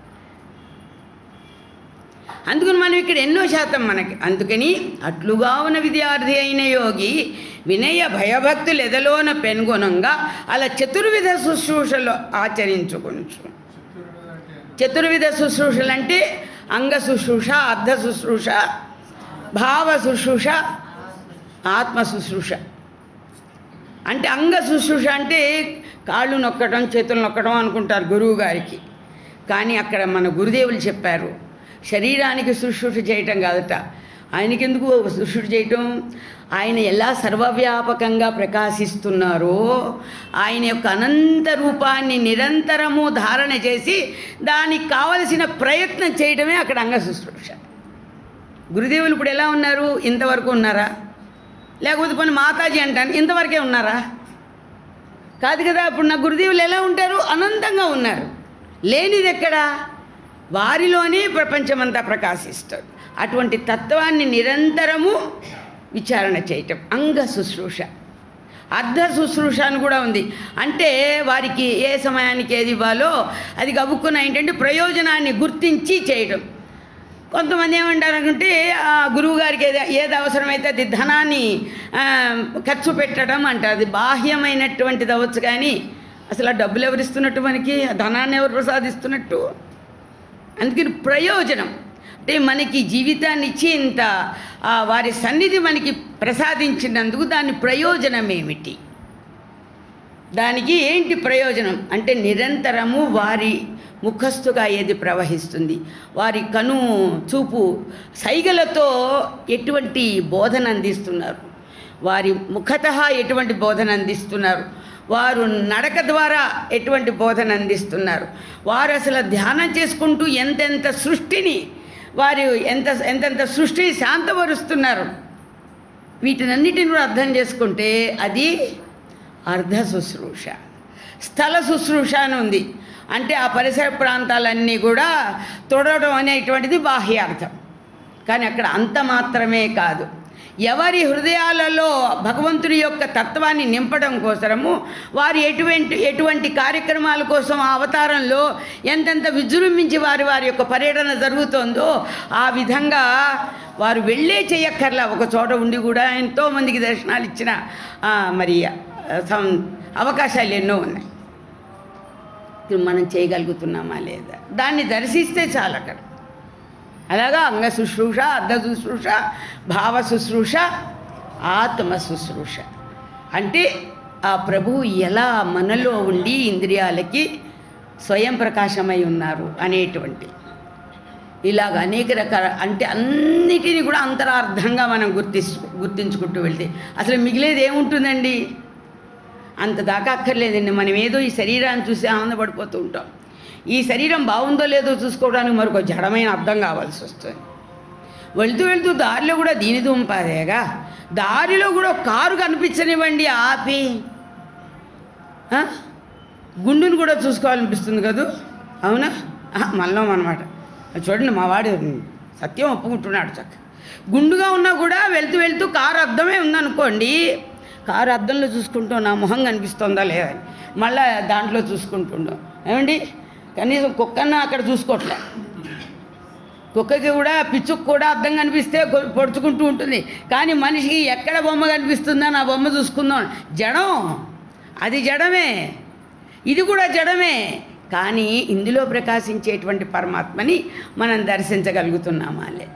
అందుకని మనం ఇక్కడ ఎన్నో శాతం మనకి అందుకని అట్లుగా ఉన్న విద్యార్థి అయిన యోగి వినయ భయభక్తులు ఎదలోన పెనుగుణంగా అలా చతుర్విధ శుశ్రూషలు ఆచరించుకొనచ్చు చతుర్విధ శుశ్రూషలు అంటే అంగ శుశ్రూష అర్ధ శుశ్రూష భావ శుశ్రూష ఆత్మ శుశ్రూష అంటే అంగ శుశ్రూష అంటే కాళ్ళు నొక్కడం చేతులు నొక్కడం అనుకుంటారు గురువు గారికి కానీ అక్కడ మన గురుదేవులు చెప్పారు శరీరానికి శుశ్రూష చేయటం కాదట ఆయనకి ఎందుకు శుశ్రూష చేయటం ఆయన ఎలా సర్వవ్యాపకంగా ప్రకాశిస్తున్నారో ఆయన యొక్క అనంత రూపాన్ని నిరంతరము ధారణ చేసి దానికి కావలసిన ప్రయత్నం చేయడమే అక్కడ అంగ శుశ్రూష గురుదేవులు ఇప్పుడు ఎలా ఉన్నారు ఇంతవరకు ఉన్నారా లేకపోతే కొన్ని మాతాజీ అంటాను ఇంతవరకే ఉన్నారా కాదు కదా ఇప్పుడు నా గురుదేవులు ఎలా ఉంటారు అనంతంగా ఉన్నారు లేనిది ఎక్కడ వారిలోనే ప్రపంచమంతా ప్రకాశిస్తుంది అటువంటి తత్వాన్ని నిరంతరము విచారణ చేయటం అంగ శుశ్రూష అర్ధ శుశ్రూష అని కూడా ఉంది అంటే వారికి ఏ సమయానికి ఏది ఇవ్వాలో అది గబుక్కున ఏంటంటే ప్రయోజనాన్ని గుర్తించి చేయడం కొంతమంది ఏమంటారు అనుకుంటే ఆ గురువు గారికి ఏది ఏది అవసరమైతే అది ధనాన్ని ఆ, ఖర్చు పెట్టడం అంటారు అది బాహ్యమైనటువంటిది అవ్వచ్చు కానీ అసలు ఆ డబ్బులు ఎవరు ఇస్తున్నట్టు మనకి ఆ ధనాన్ని ఎవరు ప్రసాదిస్తున్నట్టు అందుకని ప్రయోజనం అంటే మనకి జీవితాన్ని ఇచ్చి ఇంత ఆ వారి సన్నిధి మనకి ప్రసాదించినందుకు దాని ప్రయోజనం ఏమిటి దానికి ఏంటి ప్రయోజనం అంటే నిరంతరము వారి ముఖస్థుగా ఏది ప్రవహిస్తుంది వారి కను చూపు సైగలతో ఎటువంటి బోధన అందిస్తున్నారు వారి ముఖత ఎటువంటి బోధన అందిస్తున్నారు వారు నడక ద్వారా ఎటువంటి బోధన అందిస్తున్నారు వారు అసలు ధ్యానం చేసుకుంటూ ఎంతెంత సృష్టిని వారు ఎంత ఎంతెంత సృష్టిని శాంతపరుస్తున్నారు వీటినన్నిటిని కూడా అర్థం చేసుకుంటే అది అర్ధ శుశ్రూష స్థల శుశ్రూష అని ఉంది అంటే ఆ పరిసర ప్రాంతాలన్నీ కూడా తొడవడం అనేటువంటిది బాహ్యార్థం కానీ అక్కడ అంత మాత్రమే కాదు ఎవరి హృదయాలలో భగవంతుడి యొక్క తత్వాన్ని నింపడం కోసము వారు ఎటువంటి ఎటువంటి కార్యక్రమాల కోసం ఆ అవతారంలో ఎంతెంత విజృంభించి వారి వారి యొక్క పర్యటన జరుగుతోందో ఆ విధంగా వారు వెళ్ళే చేయక్కర్లా ఒక చోట ఉండి కూడా ఎంతో మందికి దర్శనాలు ఇచ్చిన ఆ, మరి ఆ, సం- అవకాశాలు ఎన్నో ఉన్నాయి ఇది మనం చేయగలుగుతున్నామా లేదా దాన్ని దర్శిస్తే చాలు అక్కడ అలాగా అంగ శుశ్రూష అర్ధ శుశ్రూష భావ శుశ్రూష ఆత్మ శుశ్రూష అంటే ఆ ప్రభువు ఎలా మనలో ఉండి ఇంద్రియాలకి స్వయం ప్రకాశమై ఉన్నారు అనేటువంటి ఇలాగ అనేక రకాల అంటే అన్నిటినీ కూడా అంతరార్థంగా మనం గుర్తి గుర్తించుకుంటూ వెళ్తే అసలు మిగిలేది ఏముంటుందండి అంత దాకా అక్కర్లేదండి మనం ఏదో ఈ శరీరాన్ని చూసి ఆనందపడిపోతూ ఉంటాం ఈ శరీరం బాగుందో లేదో చూసుకోవడానికి మరొక జడమైన అర్థం కావాల్సి వస్తుంది వెళ్తూ వెళ్తూ దారిలో కూడా దీని దుంపాదేగా దారిలో కూడా ఒక కారు కనిపించనివ్వండి ఆపి ఆ? గుండుని కూడా చూసుకోవాలనిపిస్తుంది కదూ అవునా మల్లం అనమాట చూడండి మా వాడు సత్యం ఒప్పుకుంటున్నాడు చక్క గుండుగా ఉన్నా కూడా వెళ్తూ వెళ్తూ కారు అద్దమే ఉందనుకోండి కారు అద్దంలో చూసుకుంటూ నా మొహం కనిపిస్తుందా లేదా అని మళ్ళా దాంట్లో చూసుకుంటుండం ఏమండి కనీసం కుక్కన్నా అక్కడ చూసుకోవట్లే కుక్కకి కూడా పిచ్చుకు కూడా అర్థం కనిపిస్తే కొ- పొడుచుకుంటూ ఉంటుంది కానీ మనిషికి ఎక్కడ బొమ్మ కనిపిస్తుందా నా బొమ్మ చూసుకుందాం జడం అది జడమే ఇది కూడా జడమే కానీ ఇందులో ప్రకాశించేటువంటి పరమాత్మని మనం దర్శించగలుగుతున్నామా లే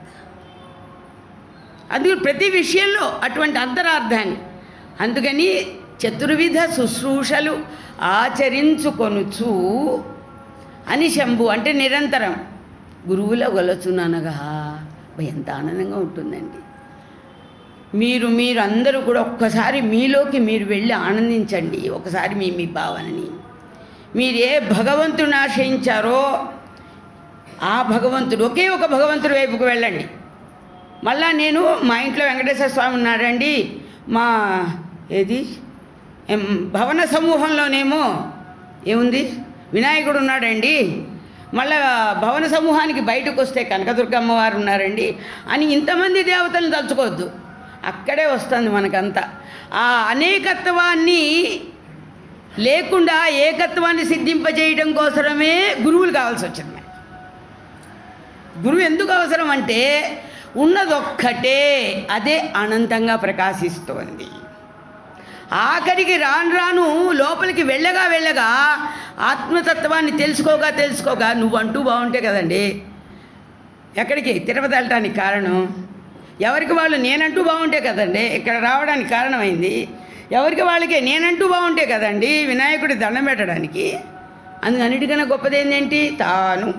అందుకు ప్రతి విషయంలో అటువంటి అంతరార్థాన్ని అందుకని చతుర్విధ శుశ్రూషలు ఆచరించుకొనుచు అని శంభు అంటే నిరంతరం గురువుల గొలచుననగా అబ్బా, ఎంత ఆనందంగా ఉంటుందండి మీరు మీరు అందరూ కూడా ఒక్కసారి మీలోకి మీరు వెళ్ళి ఆనందించండి ఒకసారి మీ మీ భావనని మీరు ఏ భగవంతుని ఆశ్రయించారో ఆ భగవంతుడు ఒకే ఒక భగవంతుడి వైపుకు వెళ్ళండి మళ్ళా నేను మా ఇంట్లో వెంకటేశ్వర స్వామి ఉన్నాడండి మా ఏది ఏం, భవన సమూహంలోనేమో ఏముంది వినాయకుడు ఉన్నాడండి మళ్ళా భవన సమూహానికి బయటకు వస్తే కనకదుర్గమ్మ వారు ఉన్నారండి అని ఇంతమంది దేవతలను తలుచుకోవద్దు అక్కడే వస్తుంది మనకంతా ఆ అనేకత్వాన్ని లేకుండా ఏకత్వాన్ని సిద్ధింపజేయడం కోసమే గురువులు కావాల్సి వచ్చింది మనకి. గురువు ఎందుకు అవసరం అంటే ఉన్నదొక్కటే అదే అనంతంగా ప్రకాశిస్తోంది ఆఖరికి రాను రాను లోపలికి వెళ్ళగా వెళ్ళగా ఆత్మతత్వాన్ని తెలుసుకోగా తెలుసుకోగా నువ్వంటూ బాగుంటే కదండి ఎక్కడికి తిరుపతి వెళ్ళటానికి కారణం ఎవరికి వాళ్ళు నేనంటూ బాగుంటే కదండి ఇక్కడ రావడానికి కారణమైంది ఎవరికి వాళ్ళకి నేనంటూ బాగుంటే కదండి వినాయకుడి దండం పెట్టడానికి అందుకు అన్నిటికన్నా గొప్పది ఏంటంటే తాను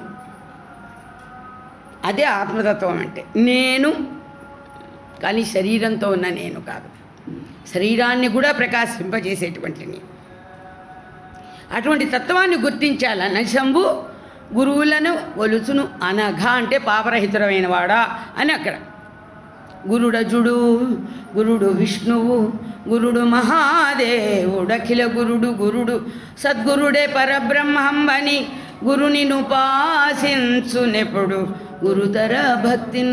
అదే ఆత్మతత్వం అంటే నేను కానీ శరీరంతో ఉన్న నేను కాదు శరీరాన్ని కూడా ప్రకాశింపజేసేటువంటి నేను అటువంటి తత్వాన్ని గుర్తించాలన్న శంభు గురువులను ఒలుచును అనఘ అంటే పాపరహితుడమైన వాడా అని అక్కడ గురుడజుడు గురుడు విష్ణువు గురుడు మహాదేవుడు అఖిల గురుడు గురుడు సద్గురుడే పరబ్రహ్మంబని గురుని ఉపాసించునెప్పుడు గురుతర భక్తిన్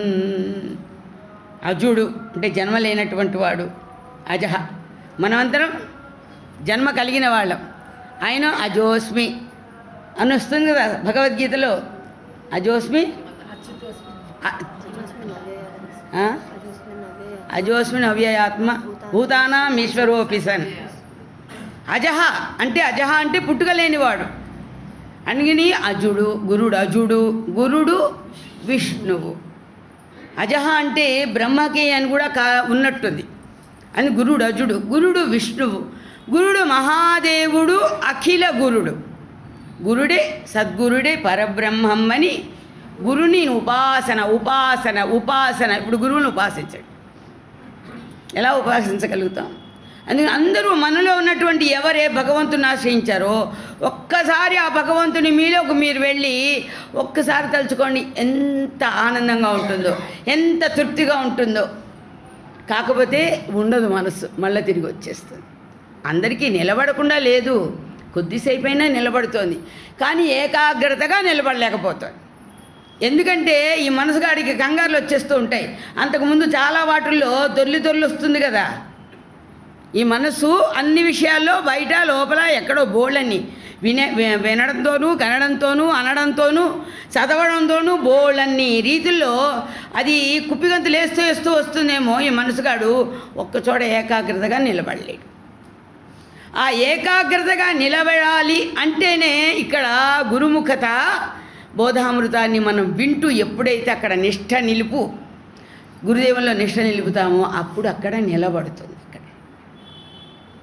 అజుడు అంటే జన్మ లేనటువంటి వాడు అజహ మనమంతరం జన్మ కలిగిన వాళ్ళం ఆయన అజోస్మి అని వస్తుంది కదా భగవద్గీతలో అజోస్మి అ- ఆ? అజోస్మిన్ అవ్యయాత్మ భూతానాం ఈశ్వరోపి సన్ అజహ అంటే అజహ అంటే పుట్టుక లేనివాడు అందుకని అజుడు గురుడు అజుడు గురుడు విష్ణువు అజహ అంటే బ్రహ్మకి అని కూడా కా ఉన్నట్టుంది అని గురుడు అజుడు గురుడు విష్ణువు గురుడు మహాదేవుడు అఖిల గురుడు గురుడే సద్గురుడే పరబ్రహ్మమ్మని గురుని ఉపాసన ఉపాసన ఉపాసన ఇప్పుడు గురువుని ఉపాసించండి ఎలా ఉపాసించగలుగుతాం అందుకని అందరూ మనలో ఉన్నటువంటి ఎవరే భగవంతుని ఆశ్రయించారో ఒక్కసారి ఆ భగవంతుని మీలోకి మీరు వెళ్ళి ఒక్కసారి తలుచుకోండి ఎంత ఆనందంగా ఉంటుందో ఎంత తృప్తిగా ఉంటుందో కాకపోతే ఉండదు మనసు మళ్ళీ తిరిగి వచ్చేస్తుంది అందరికీ నిలబడకుండా లేదు కొద్దిసేపు అయినా నిలబడుతోంది కానీ ఏకాగ్రతగా నిలబడలేకపోతుంది ఎందుకంటే ఈ మనసుగాడికి కంగారులు వచ్చేస్తూ ఉంటాయి అంతకుముందు చాలా వాటిల్లో దొర్లి దొర్లి వస్తుంది కదా ఈ మనసు అన్ని విషయాల్లో బయట లోపల ఎక్కడో బోళ్ళని వినే వి- వినడంతోనూ కనడంతోనూ అనడంతోనూ చదవడంతోనూ బోళ్ళన్ని రీతుల్లో అది కుప్పిగంతులు వేస్తూ వేస్తూ వస్తుందేమో ఈ మనసుగాడు ఒక్కచోట ఏకాగ్రతగా నిలబడలేడు ఆ ఏకాగ్రతగా నిలబడాలి అంటేనే ఇక్కడ గురుముఖత బోధామృతాన్ని మనం వింటూ ఎప్పుడైతే అక్కడ నిష్ఠ నిలుపు గురుదేవుల్లో నిష్ఠ నిలుపుతామో అప్పుడు అక్కడ నిలబడుతుంది అక్కడ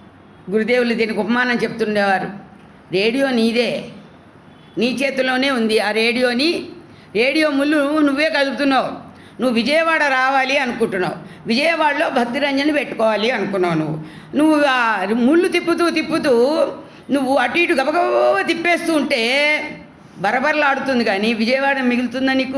గురుదేవులు దీనికి ఉపమానం చెప్తుండేవారు రేడియో నీదే నీ చేతిలోనే ఉంది ఆ రేడియోని రేడియో ముళ్ళు నువ్వే కదుపుతున్నావు నువ్వు విజయవాడ రావాలి అనుకుంటున్నావు విజయవాడలో భక్తిరంజని పెట్టుకోవాలి అనుకున్నావు నువ్వు నువ్వు ఆ ముళ్ళు తిప్పుతూ తిప్పుతూ నువ్వు అటు ఇటు గబగబా తిప్పేస్తూ ఉంటే బరబరలాడుతుంది కానీ విజయవాడ మిగులుతుందా నీకు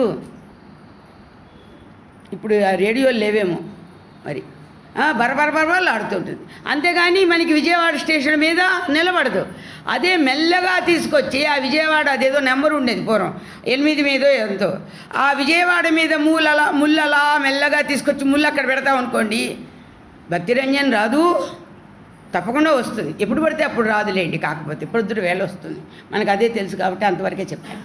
ఇప్పుడు ఆ రేడియోలు లేవేమో మరి ఆ, బరబర బరబరలు ఆడుతుంటుంది అంతేగాని మనకి విజయవాడ స్టేషన్ మీద నిలబడదు అదే మెల్లగా తీసుకొచ్చి ఆ విజయవాడ అదేదో నెంబర్ ఉండేది పూర్వం ఎనిమిది మీదో ఎంతో ఆ విజయవాడ మీద మూలలా ముల్లలా మెల్లగా తీసుకొచ్చి ముళ్ళు అక్కడ పెడతాం అనుకోండి భక్తిరంజన్ రాదు తప్పకుండా వస్తుంది ఎప్పుడు పడితే అప్పుడు రాదులేండి కాకపోతే పొద్దుట వేళ వస్తుంది మనకు అదే తెలుసు కాబట్టి అంతవరకే చెప్పాను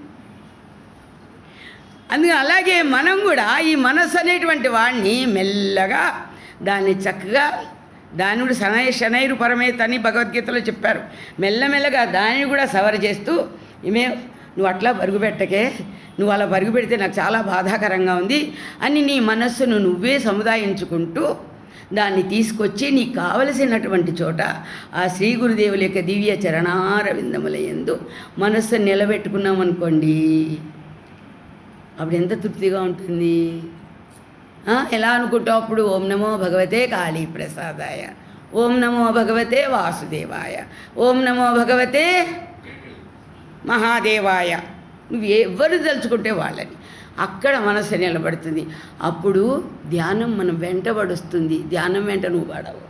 అందుకని అలాగే మనం కూడా ఈ మనస్సు అనేటువంటి వాడిని మెల్లగా దాన్ని చక్కగా దాన్ని కూడా శనై శనైరు పరమేత్ అని భగవద్గీతలో చెప్పారు మెల్లమెల్లగా దానిని కూడా సవర చేస్తూ ఏమే నువ్వు అట్లా పరుగు పెట్టకే నువ్వు అలా పరుగు పెడితే నాకు చాలా బాధాకరంగా ఉంది అని నీ మనస్సును నువ్వే సముదాయించుకుంటూ దాన్ని తీసుకొచ్చి నీకు కావలసినటువంటి చోట ఆ శ్రీ గురుదేవుల యొక్క దివ్య చరణారవిందముల ఎందు మనస్సును నిలబెట్టుకున్నాం అనుకోండి అప్పుడు ఎంత తృప్తిగా ఉంటుంది ఆ, ఎలా అనుకుంటావు అప్పుడు ఓం నమో భగవతే కాళీ ప్రసాదాయ ఓం నమో భగవతే వాసుదేవాయ ఓం నమో భగవతే మహాదేవాయ నువ్వు ఎవరు తలుచుకుంటే వాళ్ళని అక్కడ మనసు నిలబడుతుంది అప్పుడు ధ్యానం మనం వెంటబడుస్తుంది ధ్యానం వెంట నువ్వు పడవు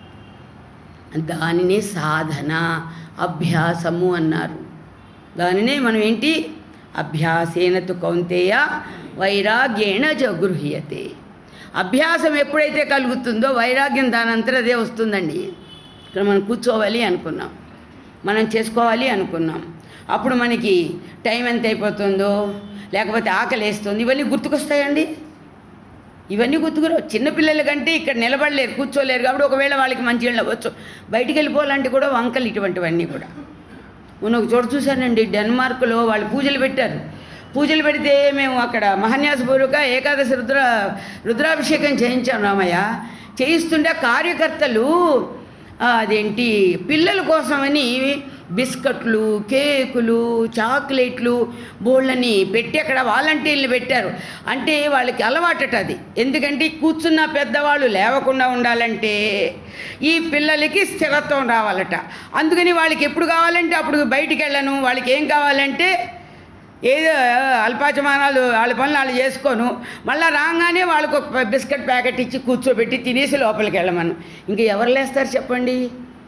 దానినే సాధన అభ్యాసము అన్నారు దానినే మనం ఏంటి అభ్యాసేన తు కౌంతేయ వైరాగ్యేణ జగృహ్యతే అభ్యాసం ఎప్పుడైతే కలుగుతుందో వైరాగ్యం దాని అంతటా అదే వస్తుందండి ఇక్కడ మనం కూర్చోవాలి అనుకున్నాం మనం చేసుకోవాలి అనుకున్నాం అప్పుడు మనకి టైం ఎంత అయిపోతుందో లేకపోతే ఆకలి వేస్తుంది ఇవన్నీ గుర్తుకొస్తాయండి ఇవన్నీ గుర్తుకురావు చిన్నపిల్లల కంటే ఇక్కడ నిలబడలేరు కూర్చోలేరు కాబట్టి ఒకవేళ వాళ్ళకి మంచి అవ్వచ్చు బయటికి వెళ్ళిపోవాలంటే కూడా వంకలు ఇటువంటివన్నీ కూడా మొన్న ఒక చోట చూశానండి డెన్మార్క్లో వాళ్ళు పూజలు పెట్టారు పూజలు పెడితే మేము అక్కడ మహాన్యాసపూర్వక ఏకాదశి రుద్ర రుద్రాభిషేకం చేయించాం రామయ్య చేయిస్తుంటే కార్యకర్తలు ఆ, అదేంటి పిల్లల కోసమని బిస్కట్లు కేకులు చాక్లెట్లు బోళ్ళని పెట్టి అక్కడ వాలంటీర్లు పెట్టారు అంటే వాళ్ళకి అలవాటట అది ఎందుకంటే కూర్చున్న పెద్దవాళ్ళు లేవకుండా ఉండాలంటే ఈ పిల్లలకి స్థిరత్వం రావాలట అందుకని వాళ్ళకి ఎప్పుడు కావాలంటే అప్పుడు బయటికి వెళ్ళను వాళ్ళకి ఏం కావాలంటే ఏదో అల్పాచమానాలు వాళ్ళ పనులు వాళ్ళు చేసుకోను మళ్ళీ రాగానే వాళ్ళకు ఒక బిస్కెట్ ప్యాకెట్ ఇచ్చి కూర్చోబెట్టి తినేసి లోపలికి వెళ్ళమను ఇంకా ఎవరు లేస్తారు చెప్పండి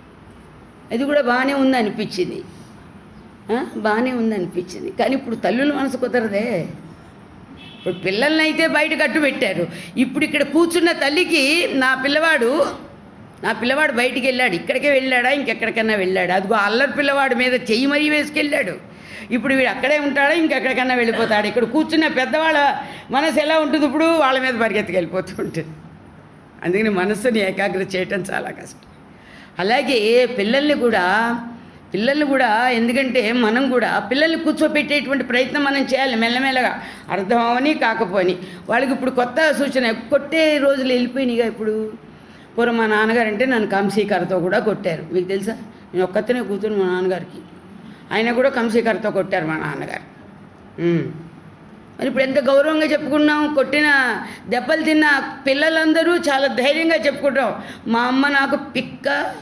అది కూడా బాగానే ఉంది అనిపించింది ఆ, బాగానే ఉంది అనిపించింది కానీ ఇప్పుడు తల్లుల మనసు కుదరదే ఇప్పుడు పిల్లల్ని అయితే బయట కట్టు పెట్టారు ఇప్పుడు ఇక్కడ కూర్చున్న తల్లికి నా పిల్లవాడు నా పిల్లవాడు బయటికి వెళ్ళాడు ఇక్కడికే వెళ్ళాడా ఇంకెక్కడికన్నా వెళ్ళాడు అదిగో అల్లరి పిల్లవాడి మీద చెయ్యి మరీ వేసుకెళ్ళాడు ఇప్పుడు వీడు అక్కడే ఉంటాడా ఇంకెక్కడికన్నా వెళ్ళిపోతాడు ఇక్కడ కూర్చున్న పెద్దవాళ్ళ మనసు ఎలా ఉంటుంది ఇప్పుడు వాళ్ళ మీద పరిగెత్తుకు వెళ్ళిపోతూ ఉంటుంది అందుకని మనస్సుని ఏకాగ్రత చేయటం చాలా కష్టం అలాగే పిల్లల్ని కూడా పిల్లల్ని కూడా ఎందుకంటే మనం కూడా పిల్లల్ని కూర్చోపెట్టేటువంటి ప్రయత్నం మనం చేయాలి మెల్లమెల్లగా అర్థం అవని కాకపోని వాళ్ళకి ఇప్పుడు కొత్త సూచన కొట్టే రోజులు వెళ్ళిపోయినాయిగా ఇప్పుడు పూర్వం మా నాన్నగారు అంటే నన్ను కంసీకరతో కూడా కొట్టారు మీకు తెలుసా నేను ఒక్కతనే కూతురు మా నాన్నగారికి ఆయన కూడా కంసీకరతో కొట్టారు మా నాన్నగారు ఉమ్. మరి ఇప్పుడు ఎంత గౌరవంగా చెప్పుకున్నాం కొట్టిన దెబ్బలు తిన్న పిల్లలందరూ చాలా ధైర్యంగా చెప్పుకుంటాం మా అమ్మ నాకు పిక్క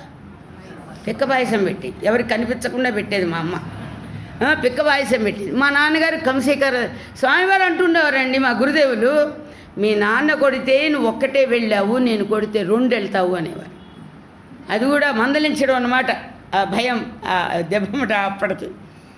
పిక్క పాయసం పెట్టి ఎవరికి కనిపించకుండా పెట్టేది మా అమ్మ ఆ, పిక్క పాయసం పెట్టింది మా నాన్నగారు కంసీకర స్వామివారు అంటుండేవారండి మా గురుదేవులు మీ నాన్న కొడితే నువ్వు ఒక్కటే వెళ్ళావు నేను కొడితే రెండు వెళ్తావు అనేవారు అది కూడా మందలించడం అన్నమాట ఆ భయం ఆ దెబ్బమట అప్పటికి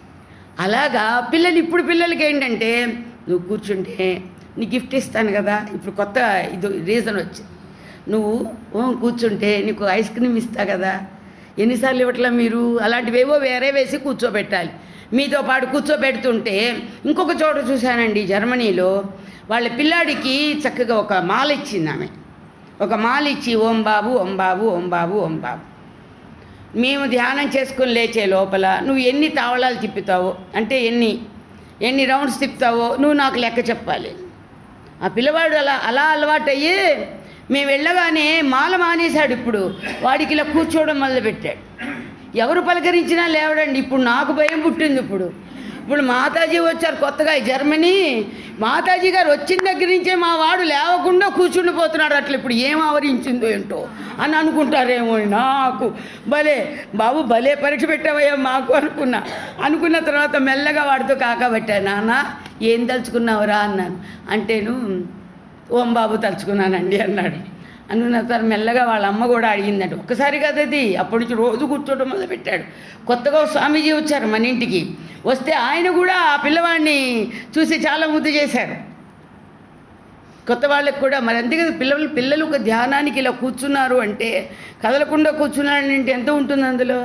అలాగా పిల్లలు ఇప్పుడు పిల్లలకి ఏంటంటే నువ్వు కూర్చుంటే నీ గిఫ్ట్ ఇస్తాను కదా ఇప్పుడు కొత్త ఇది రీజన్ వచ్చింది నువ్వు ఓ కూర్చుంటే నీకు ఐస్ క్రీమ్ ఇస్తా కదా ఎన్నిసార్లు ఇవ్వట్లా మీరు అలాంటివేవో వేరే వేసి కూర్చోబెట్టాలి మీతో పాటు కూర్చోబెడుతుంటే ఇంకొక చోట చూశానండి జర్మనీలో వాళ్ళ పిల్లాడికి చక్కగా ఒక మాల ఇచ్చింది ఆమె ఒక మాల ఇచ్చి ఓం బాబు ఓం బాబు ఓం బాబు ఓం బాబు మేము ధ్యానం చేసుకుని లేచే లోపల నువ్వు ఎన్ని తావళాలు తిప్పుతావో అంటే ఎన్ని ఎన్ని రౌండ్స్ తిప్పుతావో నువ్వు నాకు లెక్క చెప్పాలి ఆ పిల్లవాడు అలా అలా అలవాటయ్యి మేము వెళ్ళగానే మాల మానేశాడు ఇప్పుడు వాడికి ఇలా కూర్చోవడం మొదలుపెట్టాడు ఎవరు పలకరించినా లేవడండి ఇప్పుడు నాకు భయం పుట్టింది ఇప్పుడు ఇప్పుడు మాతాజీ వచ్చారు కొత్తగా ఈ జర్మనీ మాతాజీ గారు వచ్చిన దగ్గర నుంచే మా వాడు లేవకుండా కూర్చుండిపోతున్నాడు అట్లా ఇప్పుడు ఏం ఆవరించిందో ఏంటో అని అనుకుంటారేమో నాకు భలే బాబు భలే పరీక్ష పెట్టావయ్యా మాకు అనుకున్నా అనుకున్న తర్వాత మెల్లగా వాడితో కాకబెట్టా నాన్న ఏం తలుచుకున్నావురా అన్నాను అంటేను ఓం బాబు తలుచుకున్నానండి అన్నాడు అనుకున్న తర్వాత మెల్లగా వాళ్ళ అమ్మ కూడా అడిగిందంట ఒక్కసారి కదా అది అప్పటి నుంచి రోజు కూర్చోవడం మొదలుపెట్టాడు కొత్తగా ఓ స్వామీజీ వచ్చారు మన ఇంటికి వస్తే ఆయన కూడా ఆ పిల్లవాడిని చూసి చాలా ముద్దు చేశారు కొత్త వాళ్ళకి కూడా మరి అంతే కదా పిల్లలు పిల్లలు ఒక ధ్యానానికి ఇలా కూర్చున్నారు అంటే కదలకుండా కూర్చున్నాడు అంటే ఎంత ఉంటుంది అందులో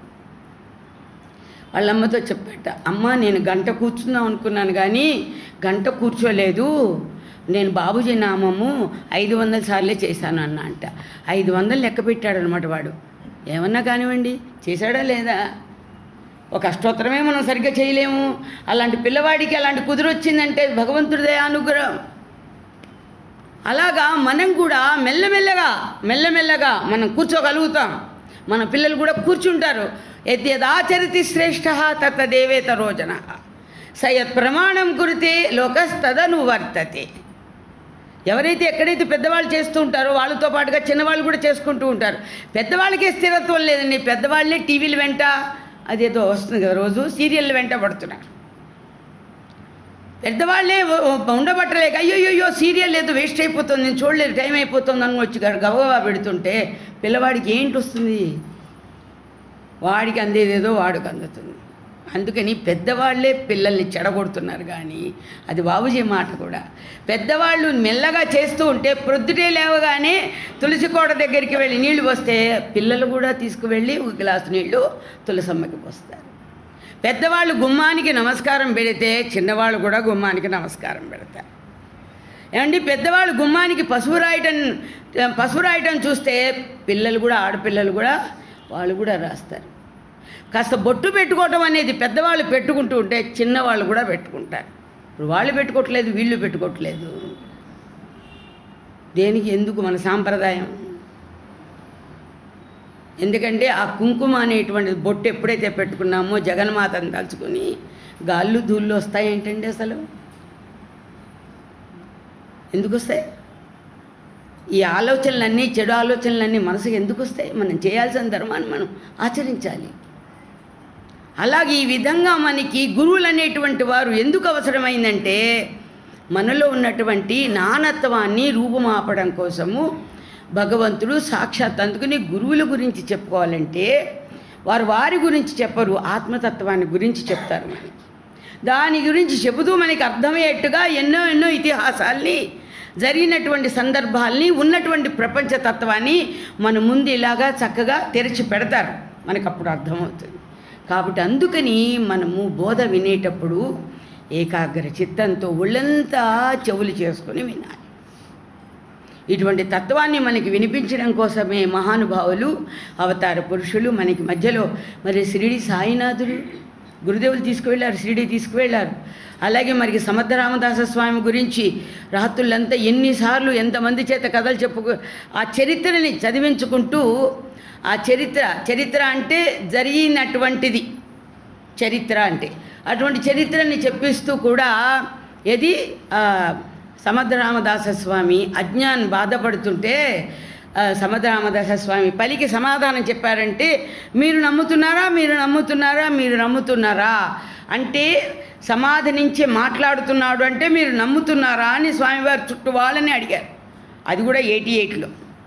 వాళ్ళ అమ్మతో చెప్పాట అమ్మ నేను గంట కూర్చుందాం అనుకున్నాను కానీ గంట కూర్చోలేదు నేను బాబుజీ నామము ఐదు వందల సార్లే చేశాను అన్న అంట ఐదు వందలు లెక్క పెట్టాడు అనమాట వాడు ఏమన్నా కానివ్వండి చేశాడా లేదా ఒక అష్టోత్తరమే మనం సరిగ్గా చేయలేము అలాంటి పిల్లవాడికి అలాంటి కుదురొచ్చిందంటే భగవంతుడిదే అనుగ్రహం అలాగా మనం కూడా మెల్లమెల్లగా మెల్లమెల్లగా మనం కూర్చోగలుగుతాం మన పిల్లలు కూడా కూర్చుంటారు యద్యదాచరితి శ్రేష్ఠ తత్తదేవేత రోజన సయత్ ప్రమాణం కురితే లోకస్తదను వర్తతే ఎవరైతే ఎక్కడైతే పెద్దవాళ్ళు చేస్తూ ఉంటారో వాళ్ళతో పాటుగా చిన్నవాళ్ళు కూడా చేసుకుంటూ ఉంటారు పెద్దవాళ్ళకే స్థిరత్వం లేదండి పెద్దవాళ్ళే టీవీల వెంట అదేదో వస్తుంది కదా రోజు సీరియల్ వెంట పడుతున్నారు పెద్దవాళ్ళే ఉ- ఉ- ఉండబట్టలేక అయ్యో అయ్యో సీరియల్ లేదు వేస్ట్ అయిపోతుంది నేను చూడలేదు టైం అయిపోతుంది అని వచ్చి గ- గబగబా పెడుతుంటే పిల్లవాడికి ఏంటి వస్తుంది వాడికి అందేదేదో వాడికి అందుతుంది అందుకని పెద్దవాళ్ళే పిల్లల్ని చెడగొడుతున్నారు కానీ అది బాబుజీ మాట కూడా పెద్దవాళ్ళు మెల్లగా చేస్తూ ఉంటే ప్రొద్దుటే లేవగానే తులసి కోట దగ్గరికి వెళ్ళి నీళ్లు పోస్తే పిల్లలు కూడా తీసుకువెళ్ళి ఒక గ్లాసు నీళ్లు తులసమ్మకి పోస్తారు పెద్దవాళ్ళు గుమ్మానికి నమస్కారం పెడితే చిన్నవాళ్ళు కూడా గుమ్మానికి నమస్కారం పెడతారు ఏమండి పెద్దవాళ్ళు గుమ్మానికి పసుపు రాయటం పసుపు రాయటం చూస్తే పిల్లలు కూడా ఆడపిల్లలు కూడా వాళ్ళు కూడా రాస్తారు కాస్త బొట్టు పెట్టుకోవటం అనేది పెద్దవాళ్ళు పెట్టుకుంటూ ఉంటే చిన్నవాళ్ళు కూడా పెట్టుకుంటారు ఇప్పుడు వాళ్ళు పెట్టుకోవట్లేదు వీళ్ళు పెట్టుకోవట్లేదు దేనికి ఎందుకు మన సాంప్రదాయం ఎందుకంటే ఆ కుంకుమ అనేటువంటి బొట్టు ఎప్పుడైతే పెట్టుకున్నామో జగన్మాతను తలుచుకొని గాళ్ళు ధూళ్ళు వస్తాయేంటండి అసలు ఎందుకు వస్తాయి ఈ ఆలోచనలన్నీ చెడు ఆలోచనలన్నీ మనసుకు ఎందుకు వస్తాయి మనం చేయాల్సిన ధర్మాన్ని మనం ఆచరించాలి అలాగే ఈ విధంగా మనకి గురువులు అనేటువంటి వారు ఎందుకు అవసరమైందంటే మనలో ఉన్నటువంటి నానత్వాన్ని రూపుమాపడం కోసము భగవంతుడు సాక్షాత్ అందుకని గురువుల గురించి చెప్పుకోవాలంటే వారు వారి గురించి చెప్పరు ఆత్మతత్వాన్ని గురించి చెప్తారు మనకి దాని గురించి చెబుతూ మనకి అర్థమయ్యేట్టుగా ఎన్నో ఎన్నో ఇతిహాసాల్ని జరిగినటువంటి సందర్భాల్ని ఉన్నటువంటి ప్రపంచ తత్వాన్ని మన ముందు ఇలాగా చక్కగా తెరిచి పెడతారు మనకు అప్పుడు అర్థమవుతుంది కాబట్టి అందుకని మనము బోధ వినేటప్పుడు ఏకాగ్ర చిత్తంతో ఒళ్ళంతా చెవులు చేసుకొని వినాలి ఇటువంటి తత్వాన్ని మనకి వినిపించడం కోసమే మహానుభావులు అవతార పురుషులు మనకి మధ్యలో మరి షిరిడి సాయినాథుడు గురుదేవులు తీసుకువెళ్ళారు షిరిడి తీసుకువెళ్ళారు అలాగే మనకి సమర్థ రామదాస స్వామి గురించి రాత్రులంతా ఎన్నిసార్లు ఎంతమంది చేత కథలు చెప్పుకు ఆ చరిత్రని చదివించుకుంటూ ఆ చరిత్ర చరిత్ర అంటే జరిగినటువంటిది చరిత్ర అంటే అటువంటి చరిత్రని చెప్పిస్తూ కూడా ఏది ఆ, సమర్థ రామదాస స్వామి అజ్ఞాన్ బాధపడుతుంటే ఆ, సమర్థ రామదాస స్వామి పలికి సమాధానం చెప్పారంటే మీరు నమ్ముతున్నారా మీరు నమ్ముతున్నారా మీరు నమ్ముతున్నారా అంటే సమాధి నుంచి మాట్లాడుతున్నాడు అంటే మీరు నమ్ముతున్నారా అని స్వామివారు చుట్టూ వాళ్ళని అడిగారు అది కూడా ఎయిటీ ఎయిట్లో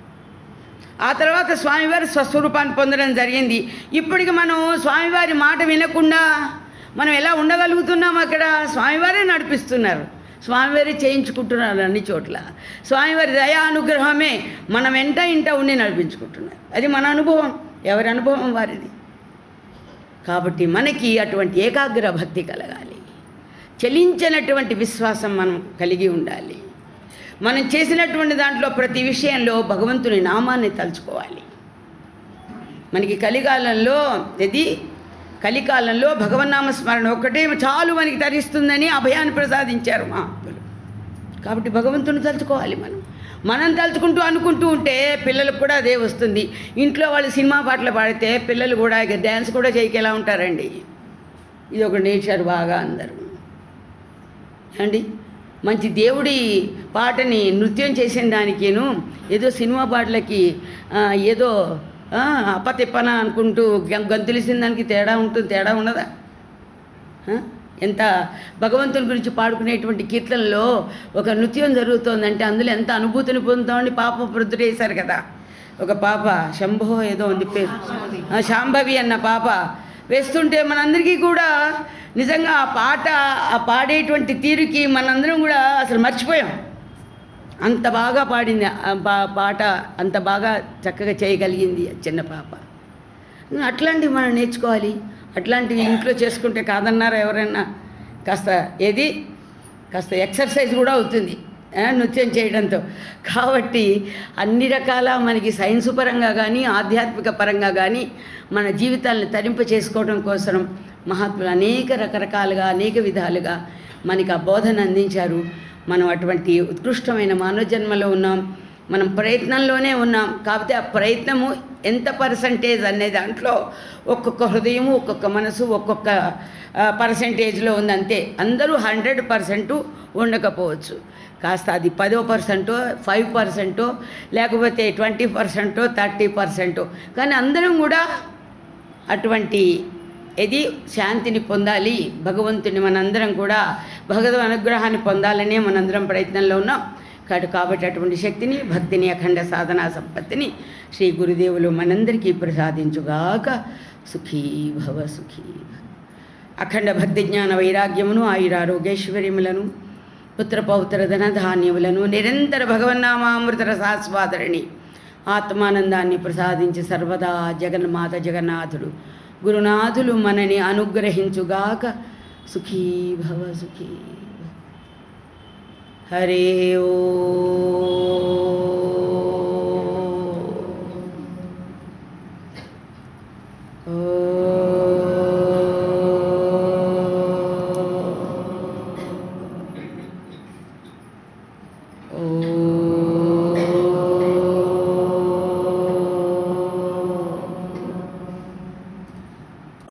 ఆ తర్వాత స్వామివారి స్వస్వరూపాన్ని పొందడం జరిగింది ఇప్పటికి మనం స్వామివారి మాట వినకుండా మనం ఎలా ఉండగలుగుతున్నాం అక్కడ స్వామివారే నడిపిస్తున్నారు స్వామివారే చేయించుకుంటున్నారు అన్ని చోట్ల స్వామివారి దయా అనుగ్రహమే మనం వెంట ఇంట ఉండి నడిపించుకుంటున్నారు అది మన అనుభవం ఎవరి అనుభవం వారిది కాబట్టి మనకి అటువంటి ఏకాగ్ర భక్తి కలగాలి చలించినటువంటి విశ్వాసం మనం కలిగి ఉండాలి మనం చేసినటువంటి దాంట్లో ప్రతి విషయంలో భగవంతుని నామాన్ని తలుచుకోవాలి మనకి కలికాలంలో ఇది కలికాలంలో భగవన్నామ స్మరణ ఒక్కటే చాలు మనకి తరిస్తుందని అభయాన్ని ప్రసాదించారు మహాత్ములు కాబట్టి భగవంతుని తలుచుకోవాలి మనం మనం తలుచుకుంటూ అనుకుంటూ ఉంటే పిల్లలకు కూడా అదే వస్తుంది ఇంట్లో వాళ్ళు సినిమా పాటలు పాడితే పిల్లలు కూడా ఇక డ్యాన్స్ కూడా చేయకేలా ఉంటారండి ఇది ఒక నేచర్ బాగా అందరూ అండి మంచి దేవుడి పాటని నృత్యం చేసిన దానికేను ఏదో సినిమా పాటలకి ఆ, ఏదో ఆ, అప్పతిప్పన అనుకుంటూ గం- గంతులేసిన దానికి తేడా ఉంటుంది తేడా ఉన్నదా ఆ? ఎంత భగవంతుని గురించి పాడుకునేటువంటి కీర్తనలో ఒక నృత్యం జరుగుతోందంటే అందులో ఎంత అనుభూతిని పొందుతామని పాప వృద్ధుడేశారు కదా ఒక పాప శంభో ఏదో ఉంది పేరు ఆ, శాంభవి అన్న పాప వేస్తుంటే మనందరికీ కూడా నిజంగా ఆ పాట ఆ పాడేటువంటి తీరుకి మనందరం కూడా అసలు మర్చిపోయాం అంత బాగా పాడింది ఆ పా- పాట అంత బాగా చక్కగా చేయగలిగింది ఆ చిన్న పాప అట్లాంటివి మనం నేర్చుకోవాలి అట్లాంటివి ఇంట్లో చేసుకుంటే కాదన్నారా ఎవరైనా కాస్త ఏది కాస్త ఎక్సర్సైజ్ కూడా అవుతుంది ఆ, నృత్యం చేయడంతో కాబట్టి అన్ని రకాల మనకి సైన్స్ పరంగా కానీ ఆధ్యాత్మిక పరంగా కానీ మన జీవితాలను తరింప చేసుకోవడం కోసం మహాత్ములు అనేక రకరకాలుగా అనేక విధాలుగా మనకి ఆ బోధన అందించారు మనం అటువంటి ఉత్కృష్టమైన మానవ జన్మలో ఉన్నాం మనం ప్రయత్నంలోనే ఉన్నాం కాకపోతే ఆ ప్రయత్నము ఎంత పర్సంటేజ్ అనే దాంట్లో ఒక్కొక్క హృదయము ఒక్కొక్క మనసు ఒక్కొక్క పర్సంటేజ్లో ఉంది అంతే అందరూ హండ్రెడ్ పర్సెంట్ ఉండకపోవచ్చు కాస్త అది పదో పర్సెంటో ఫైవ్ పర్సెంటో లేకపోతే ట్వంటీ పర్సెంటో థర్టీ పర్సెంటో కానీ అందరం కూడా అటువంటి ఇది శాంతిని పొందాలి భగవంతుని మనందరం కూడా భగవద్ అనుగ్రహాన్ని పొందాలనే మనందరం ప్రయత్నంలో ఉన్నాం కాదు కాబట్టి అటువంటి శక్తిని భక్తిని అఖండ సాధనా సంపత్తిని శ్రీ గురుదేవులు మనందరికీ ప్రసాదించుగాక సుఖీ భవ సుఖీ భవ. అఖండ భక్తి జ్ఞాన వైరాగ్యమును ఆయురారోగ్యైశ్వర్యములను పుత్ర పౌత్ర ధన ధాన్యములను నిరంతర భగవన్నామామృత రసాస్వాదరిణి ఆత్మానందాన్ని ప్రసాదించి సర్వదా జగన్మాత జగన్నాథుడు గురునాథులు మనని అనుగ్రహించుగాక సుఖీ భవ సుఖీ భవ. హరే ఓ